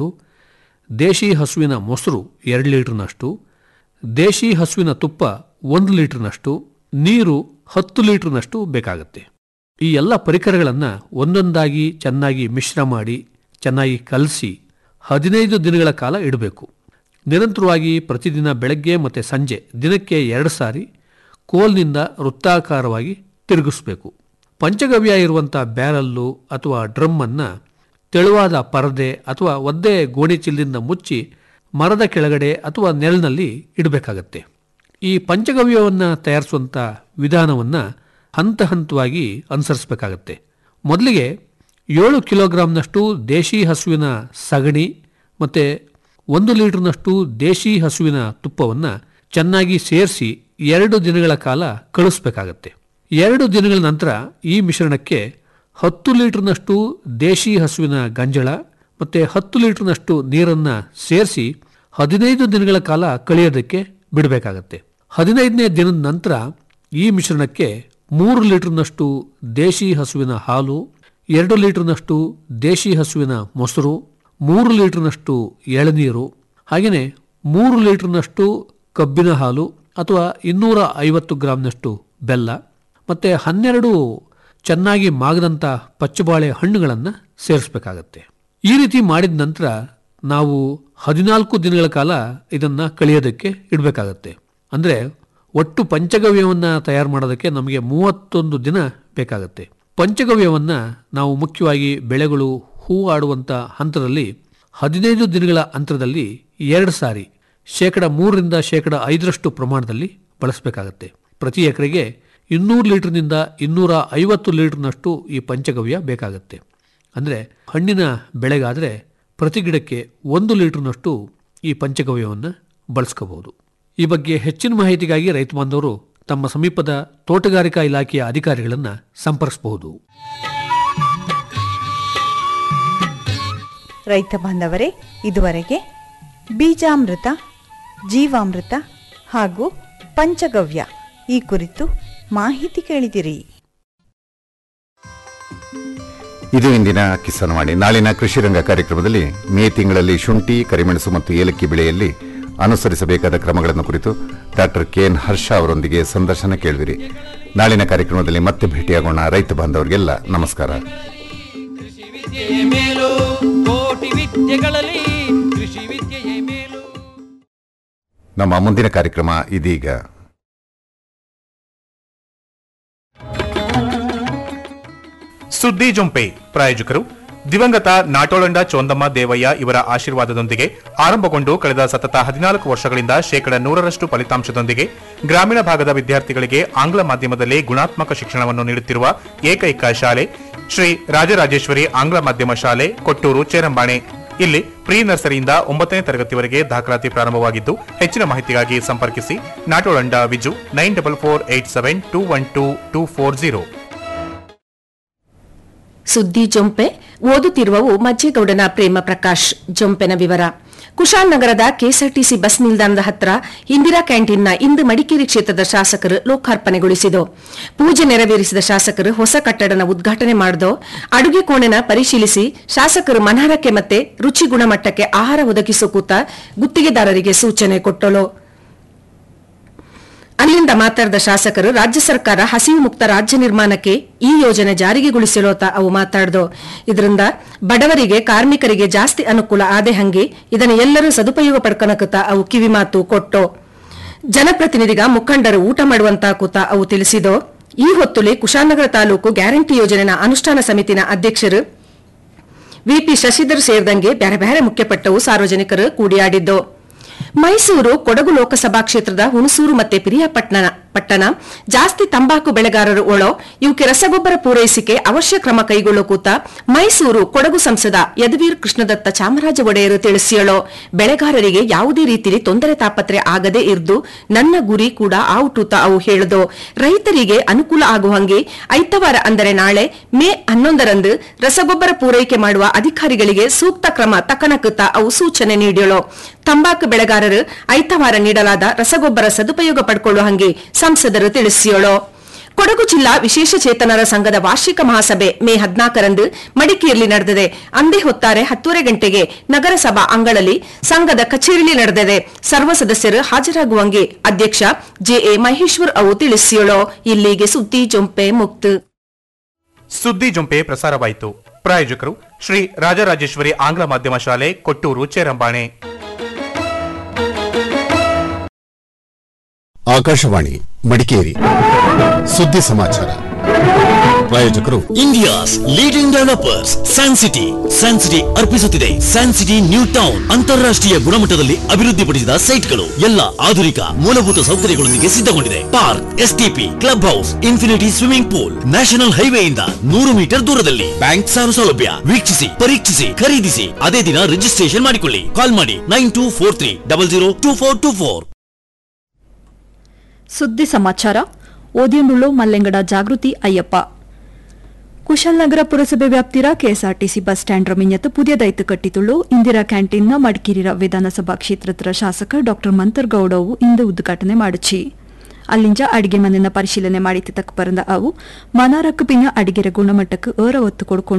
S13: ದೇಶಿ ಹಸುವಿನ ಮೊಸರು ಎರಡು ಲೀಟ್ರ್ನಷ್ಟು ದೇಶಿ ಹಸುವಿನ ತುಪ್ಪ ಒಂದು ಲೀಟ್ರ್ನಷ್ಟು ನೀರು ಹತ್ತು ಲೀಟ್ರ್ನಷ್ಟು ಬೇಕಾಗುತ್ತೆ ಈ ಎಲ್ಲ ಪರಿಕರಗಳನ್ನು ಒಂದೊಂದಾಗಿ ಚೆನ್ನಾಗಿ ಮಿಶ್ರ ಮಾಡಿ ಚೆನ್ನಾಗಿ ಕಲಸಿ ಹದಿನೈದು ದಿನಗಳ ಕಾಲ ಇಡಬೇಕು ನಿರಂತರವಾಗಿ ಪ್ರತಿದಿನ ಬೆಳಗ್ಗೆ ಮತ್ತು ಸಂಜೆ ದಿನಕ್ಕೆ ಎರಡು ಸಾರಿ ಕೋಲ್ನಿಂದ ವೃತ್ತಾಕಾರವಾಗಿ ತಿರುಗಿಸಬೇಕು ಪಂಚಗವ್ಯ ಇರುವಂಥ ಬ್ಯಾರಲ್ಲು ಅಥವಾ ಡ್ರಮ್ಮನ್ನು ತೆಳುವಾದ ಪರದೆ ಅಥವಾ ಒದ್ದೆ ಗೋಣಿ ಚಿಲ್ಲಿಂದ ಮುಚ್ಚಿ ಮರದ ಕೆಳಗಡೆ ಅಥವಾ ನೆರಳಿನಲ್ಲಿ ಇಡಬೇಕಾಗತ್ತೆ ಈ ಪಂಚಗವ್ಯವನ್ನು ತಯಾರಿಸುವಂಥ ವಿಧಾನವನ್ನು ಹಂತ ಹಂತವಾಗಿ ಅನುಸರಿಸಬೇಕಾಗತ್ತೆ ಮೊದಲಿಗೆ ಏಳು ಕಿಲೋಗ್ರಾಂನಷ್ಟು ದೇಶಿ ಹಸುವಿನ ಸಗಣಿ ಮತ್ತು ಒಂದು ಲೀಟರ್ನಷ್ಟು ದೇಶಿ ಹಸುವಿನ ತುಪ್ಪವನ್ನು ಚೆನ್ನಾಗಿ ಸೇರಿಸಿ ಎರಡು ದಿನಗಳ ಕಾಲ ಕಳಿಸ್ಬೇಕಾಗತ್ತೆ ಎರಡು ದಿನಗಳ ನಂತರ ಈ ಮಿಶ್ರಣಕ್ಕೆ ಹತ್ತು ಲೀಟರ್ನಷ್ಟು ದೇಶಿ ಹಸುವಿನ ಗಂಜಳ ಮತ್ತು ಹತ್ತು ಲೀಟರ್ನಷ್ಟು ನೀರನ್ನು ಸೇರಿಸಿ ಹದಿನೈದು ದಿನಗಳ ಕಾಲ ಕಳೆಯೋದಕ್ಕೆ ಬಿಡಬೇಕಾಗತ್ತೆ ಹದಿನೈದನೇ ದಿನದ ನಂತರ ಈ ಮಿಶ್ರಣಕ್ಕೆ ಮೂರು ಲೀಟರ್ನಷ್ಟು ದೇಶಿ ಹಸುವಿನ ಹಾಲು ಎರಡು ಲೀಟರ್ನಷ್ಟು ದೇಶಿ ಹಸುವಿನ ಮೊಸರು ಮೂರು ಲೀಟರ್ನಷ್ಟು ಎಳನೀರು ಹಾಗೆಯೇ ಮೂರು ಲೀಟರ್ನಷ್ಟು ಕಬ್ಬಿನ ಹಾಲು ಅಥವಾ ಇನ್ನೂರ ಐವತ್ತು ಗ್ರಾಂನಷ್ಟು ಬೆಲ್ಲ ಮತ್ತು ಹನ್ನೆರಡು ಚೆನ್ನಾಗಿ ಮಾಗದಂಥ ಪಚ್ಚಬಾಳೆ ಹಣ್ಣುಗಳನ್ನು ಸೇರಿಸಬೇಕಾಗತ್ತೆ ಈ ರೀತಿ ಮಾಡಿದ ನಂತರ ನಾವು ಹದಿನಾಲ್ಕು ದಿನಗಳ ಕಾಲ ಇದನ್ನು ಕಳಿಯೋದಕ್ಕೆ ಇಡಬೇಕಾಗತ್ತೆ ಅಂದರೆ ಒಟ್ಟು ಪಂಚಗವ್ಯವನ್ನು ತಯಾರು ಮಾಡೋದಕ್ಕೆ ನಮಗೆ ಮೂವತ್ತೊಂದು ದಿನ ಬೇಕಾಗತ್ತೆ ಪಂಚಗವ್ಯವನ್ನು ನಾವು ಮುಖ್ಯವಾಗಿ ಬೆಳೆಗಳು ಹೂ ಆಡುವಂಥ ಹಂತದಲ್ಲಿ ಹದಿನೈದು ದಿನಗಳ ಅಂತರದಲ್ಲಿ ಎರಡು ಸಾರಿ ಶೇಕಡ ಮೂರರಿಂದ ಶೇಕಡ ಐದರಷ್ಟು ಪ್ರಮಾಣದಲ್ಲಿ ಬಳಸಬೇಕಾಗತ್ತೆ ಪ್ರತಿ ಎಕರೆಗೆ ಇನ್ನೂರು ಲೀಟರ್ನಿಂದ ಇನ್ನೂರ ಐವತ್ತು ಲೀಟರ್ನಷ್ಟು ಈ ಪಂಚಗವ್ಯ ಬೇಕಾಗತ್ತೆ ಅಂದರೆ ಹಣ್ಣಿನ ಬೆಳೆಗಾದರೆ ಪ್ರತಿ ಗಿಡಕ್ಕೆ ಒಂದು ಲೀಟರ್ನಷ್ಟು ಈ ಪಂಚಗವ್ಯವನ್ನು ಬಳಸ್ಕೋಬಹುದು ಈ ಬಗ್ಗೆ ಹೆಚ್ಚಿನ ಮಾಹಿತಿಗಾಗಿ ರೈತ ಬಾಂಧವರು ತಮ್ಮ ಸಮೀಪದ ತೋಟಗಾರಿಕಾ ಇಲಾಖೆಯ ಅಧಿಕಾರಿಗಳನ್ನು ಸಂಪರ್ಕಿಸಬಹುದು
S15: ರೈತ ಬಾಂಧವರೇ ಇದುವರೆಗೆ ಬೀಜಾಮೃತ ಜೀವಾಮೃತ ಹಾಗೂ ಪಂಚಗವ್ಯ ಈ ಕುರಿತು ಮಾಹಿತಿ ಕೇಳಿದಿರಿ
S11: ಇದು ಇಂದಿನ ಕಿಸಾನ್ವಾಣಿ ನಾಳಿನ ಕೃಷಿ ರಂಗ ಕಾರ್ಯಕ್ರಮದಲ್ಲಿ ಮೇ ತಿಂಗಳಲ್ಲಿ ಶುಂಠಿ ಕರಿಮೆಣಸು ಮತ್ತು ಏಲಕ್ಕಿ ಬೆಳೆಯಲ್ಲಿ ಅನುಸರಿಸಬೇಕಾದ ಕ್ರಮಗಳನ್ನು ಕುರಿತು ಡಾಕ್ಟರ್ ಕೆಎನ್ ಹರ್ಷ ಅವರೊಂದಿಗೆ ಸಂದರ್ಶನ ಕೇಳುವಿರಿ ನಾಳಿನ ಕಾರ್ಯಕ್ರಮದಲ್ಲಿ ಮತ್ತೆ ಭೇಟಿಯಾಗೋಣ ರೈತ ಬಾಂಧವರಿಗೆಲ್ಲ ನಮಸ್ಕಾರ
S12: ವಿದ್ಯೆಯೇ ಮೇಲು ಕೋಟಿ ವಿದ್ಯೆಗಳಲ್ಲಿ ಕೃಷಿ ವಿದ್ಯೆಯೇ ಮೇಲು
S11: ನಮ್ಮ ಮುಂದಿನ ಕಾರ್ಯಕ್ರಮ ಇದೀಗ
S16: ಸುದ್ದಿ ಜೊಂಪೆ ಪ್ರಾಯೋಜಕರು ದಿವಂಗತ ನಾಟೋಳಂಡ ಚೋಂದಮ್ಮ ದೇವಯ್ಯ ಇವರ ಆಶೀರ್ವಾದದೊಂದಿಗೆ ಆರಂಭಗೊಂಡು ಕಳೆದ ಸತತ ಹದಿನಾಲ್ಕು ವರ್ಷಗಳಿಂದ ಶೇಕಡ ನೂರರಷ್ಟು ಫಲಿತಾಂಶದೊಂದಿಗೆ ಗ್ರಾಮೀಣ ಭಾಗದ ವಿದ್ಯಾರ್ಥಿಗಳಿಗೆ ಆಂಗ್ಲ ಮಾಧ್ಯಮದಲ್ಲಿ ಗುಣಾತ್ಮಕ ಶಿಕ್ಷಣವನ್ನು ನೀಡುತ್ತಿರುವ ಏಕೈಕ ಶಾಲೆ ಶ್ರೀ ರಾಜರಾಜೇಶ್ವರಿ ಆಂಗ್ಲ ಮಾಧ್ಯಮ ಶಾಲೆ ಕೊಟ್ಟೂರು ಚೇರಂಬಾಣೆ ಇಲ್ಲಿ ಪ್ರೀ ನರ್ಸರಿಯಿಂದ ಒಂಬತ್ತನೇ ತರಗತಿವರೆಗೆ ದಾಖಲಾತಿ ಪ್ರಾರಂಭವಾಗಿದ್ದು ಹೆಚ್ಚಿನ ಮಾಹಿತಿಗಾಗಿ ಸಂಪರ್ಕಿಸಿ Natolanda Viju nine double four eight seven two one two two four zero
S17: ಸುದ್ದಿ ಜೊಂಪೆ ಓದುತ್ತಿರುವವು ಮಜ್ಜೇಗೌಡನ ಪ್ರೇಮ ಪ್ರಕಾಶ್ ಜೊಂಪೆನ ವಿವರ ಕುಶಾಲನಗರದ ಕೆಎಸ್ಆರ್ಟಿಸಿ ಬಸ್ ನಿಲ್ದಾಣದ ಹತ್ರ ಇಂದಿರಾ ಕ್ಯಾಂಟೀನ್ನ ಇಂದು ಮಡಿಕೇರಿ ಕ್ಷೇತ್ರದ ಶಾಸಕರು ಲೋಕಾರ್ಪಣೆಗೊಳಿಸಿದರು ಪೂಜೆ ನೆರವೇರಿಸಿದ ಶಾಸಕರು ಹೊಸ ಕಟ್ಟಡನ ಉದ್ಘಾಟನೆ ಮಾಡಿದೋ ಅಡುಗೆ ಕೋಣೆನ ಪರಿಶೀಲಿಸಿ ಶಾಸಕರು ಮನಹಾರಕ್ಕೆ ಮತ್ತೆ ರುಚಿ ಗುಣಮಟ್ಟಕ್ಕೆ ಆಹಾರ ಒದಗಿಸೋ ಕೂತ ಗುತ್ತಿಗೆದಾರರಿಗೆ ಸೂಚನೆ ಕೊಟ್ಟಳು ಅಲ್ಲಿಂದ ಮಾತಾಡಿದ ಶಾಸಕರು ರಾಜ್ಯ ಸರ್ಕಾರ ಹಸಿವು ಮುಕ್ತ ರಾಜ್ಯ ನಿರ್ಮಾಣಕ್ಕೆ ಈ ಯೋಜನೆ ಜಾರಿಗೆಗೊಳಿಸಿರೋತ ಅವು ಮಾತಾಡ್ದು ಇದರಿಂದ ಬಡವರಿಗೆ ಕಾರ್ಮಿಕರಿಗೆ ಜಾಸ್ತಿ ಅನುಕೂಲ ಆದೆ ಹಂಗೆ ಇದನ್ನು ಎಲ್ಲರೂ ಸದುಪಯೋಗ ಪಡ್ಕೊಳಕುತ್ತ ಅವು ಕಿವಿಮಾತು ಕೊಟ್ಟು ಜನಪ್ರತಿನಿಧಿಗ ಮುಖಂಡರು ಊಟ ಮಾಡುವಂತ ಕೂತ ಅವು ತಿಳಿಸಿದೋ ಈ ಹೊತ್ತುಲಿ ಕುಶಾಲನಗರ ತಾಲೂಕು ಗ್ಯಾರಂಟಿ ಯೋಜನೆನ ಅನುಷ್ಠಾನ ಸಮಿತಿನ ಅಧ್ಯಕ್ಷರು ವಿಪಿ ಶಶಿಧರ್ ಸೇರಿದಂಗೆ ಬ್ಯಾರೆ ಬ್ಯಾರೆ ಮುಖ್ಯಪಟ್ಟವು ಸಾರ್ವಜನಿಕರು ಕೂಡಿಯಾಡಿದ್ದು ಮೈಸೂರು ಕೊಡಗು ಲೋಕಸಭಾ ಕ್ಷೇತ್ರದ ಹುಣಸೂರು ಮತ್ತೆ ಪಿರಿಯಾಪಟ್ಟಣ ಪಟ್ಟಣ ಜಾಸ್ತಿ ತಂಬಾಕು ಬೆಳೆಗಾರರು ಒಳೋ ಇವಕ್ಕೆ ರಸಗೊಬ್ಬರ ಪೂರೈಸಿಕೆ ಅವಶ್ಯ ಕ್ರಮ ಕೈಗೊಳ್ಳೋ ಕೂತ ಮೈಸೂರು ಕೊಡಗು ಸಂಸದ ಯದುವೀರ್ ಕೃಷ್ಣದತ್ತ ಚಾಮರಾಜ ಒಡೆಯರು ತಿಳಿಸಿಯಳೋ ಬೆಳೆಗಾರರಿಗೆ ಯಾವುದೇ ರೀತಿಯಲ್ಲಿ ತೊಂದರೆ ತಾಪತ್ರೆ ಆಗದೆ ಇರ್ದು ನನ್ನ ಗುರಿ ಕೂಡ ಔಟುತ ಅವು ಹೇಳಿದು ರೈತರಿಗೆ ಅನುಕೂಲ ಆಗುವಂಗೆ ಐತವಾರ ಅಂದರೆ ನಾಳೆ ಮೇ ಹನ್ನೊಂದರಂದು ರಸಗೊಬ್ಬರ ಪೂರೈಕೆ ಮಾಡುವ ಅಧಿಕಾರಿಗಳಿಗೆ ಸೂಕ್ತ ಕ್ರಮ ತಕನಕುತ್ತ ಅವು ಸೂಚನೆ ನೀಡಿಯಳು ತಂಬಾಕು ಬೆಳೆಗಾರರು ಐತವಾರ ನೀಡಲಾದ ರಸಗೊಬ್ಬರ ಸದುಪಯೋಗ ಪಡ್ಕೊಳ್ಳುವ ಹಂಗೆ ಸಂಸದರು ತಿಳಿಸಿಯೋಳು ಕೊಡಗು ಜಿಲ್ಲಾ ವಿಶೇಷ ಚೇತನರ ಸಂಘದ ವಾರ್ಷಿಕ ಮಹಾಸಭೆ ಮೇ ಹದಿನಾಲ್ಕರಂದು ಮಡಿಕೇರಿಯಲ್ಲಿ ನಡೆದಿದೆ ಅಂದೇ ಹೊತ್ತಾರೆ ಹತ್ತೂವರೆ ಗಂಟೆಗೆ ನಗರಸಭಾ ಅಂಗಳಲ್ಲಿ ಸಂಘದ ಕಚೇರಿಯಲ್ಲಿ ನಡೆದಿದೆ ಸರ್ವ ಸದಸ್ಯರು ಹಾಜರಾಗುವಂಗೆ ಅಧ್ಯಕ್ಷ ಜೆಎ ಮಹೇಶ್ವರ್ ಅವು ತಿಳಿಸಿಯೋಳು ಇಲ್ಲಿಗೆ ಸುದ್ದಿ ಜೊಂಪೆ ಮುಕ್ತು
S16: ಸುದ್ದಿ ಜೊಂಪೆ ಪ್ರಸಾರವಾಯಿತು ಪ್ರಾಯೋಜಕರು ಶ್ರೀ ರಾಜರಾಜೇಶ್ವರಿ ಆಂಗ್ಲ ಮಾಧ್ಯಮ ಶಾಲೆ ಕೊಟ್ಟೂರು ಚೇರಂಬಾಣೆ
S18: ಆಕಾಶವಾಣಿ ಮಡಿಕೇರಿ ಸುದ್ದಿ ಸಮಾಚಾರ ಪ್ರಾಯೋಜಕರು
S19: India's leading developers Sancity Sancity ಅರ್ಪಿಸುತ್ತಿದೆ ಸ್ಯಾನ್ಸಿಟಿ ನ್ಯೂ ಟೌನ್ ಅಂತಾರಾಷ್ಟ್ರೀಯ ಗುಣಮಟ್ಟದಲ್ಲಿ ಅಭಿವೃದ್ಧಿಪಡಿಸಿದ ಸೈಟ್ಗಳು ಎಲ್ಲ ಆಧುನಿಕ ಮೂಲಭೂತ ಸೌಕರ್ಯಗಳೊಂದಿಗೆ ಸಿದ್ಧಗೊಂಡಿದೆ park STP club house infinity swimming pool national ಹೈವೇಯಿಂದ ನೂರು ಮೀಟರ್ ದೂರದಲ್ಲಿ ಬ್ಯಾಂಕ್ ಸಾಲ ಸೌಲಭ್ಯ ವೀಕ್ಷಿಸಿ ಪರೀಕ್ಷಿಸಿ ಖರೀದಿಸಿ ಅದೇ ದಿನ ರಿಜಿಸ್ಟ್ರೇಷನ್ ಮಾಡಿಕೊಳ್ಳಿ ಕಾಲ್ ಮಾಡಿ nine two four three double zero two four two four
S20: ಸುದ್ದಿ ಸಮಾಚಾರ ಓದಿಯಂಡುಳ್ಳು ಮಲ್ಲೆಂಗಡ ಜಾಗೃತಿ ಅಯ್ಯಪ್ಪ ಕುಶಾಲನಗರ ಪುರಸಭೆ ವ್ಯಾಪ್ತಿರ ಕೆಎಸ್ಆರ್ಟಿಸಿ ಬಸ್ ಸ್ಟ್ಯಾಂಡ್ ಮಿഞ്ഞത്ത് പുതിയതായിട്ട് കെട്ടിത്തുള്ളൂ ഇന്ദിരാ ಕ್ಯಾಂಟೀನ್ನ ಮಡಿಕೇರಿರ ವಿಧಾನಸಭಾ ಕ್ಷೇತ್ರದ ಶಾಸಕ ಡಾ ಮಂತರ್ಗೌಡವು ಇಂದು ಉದ್ಘಾಟನೆ ಮಾಡಿಚಿ ಅಲ್ಲಿಂಜ ಅಡಿಗೆ ಮನೆಯ ಪರಿಶೀಲನೆ ಮಾಡಿದ್ದಕ್ಕೆ ಬರಂದ ಅವು ಮನಾರಕ್ಕೆ ಪಿನ್ನ ಅಡಿಗೆರ ಗುಣಮಟ್ಟಕ್ಕೆ ಏರ ಒತ್ತು ಕೊಡ್ಕೊಂಡು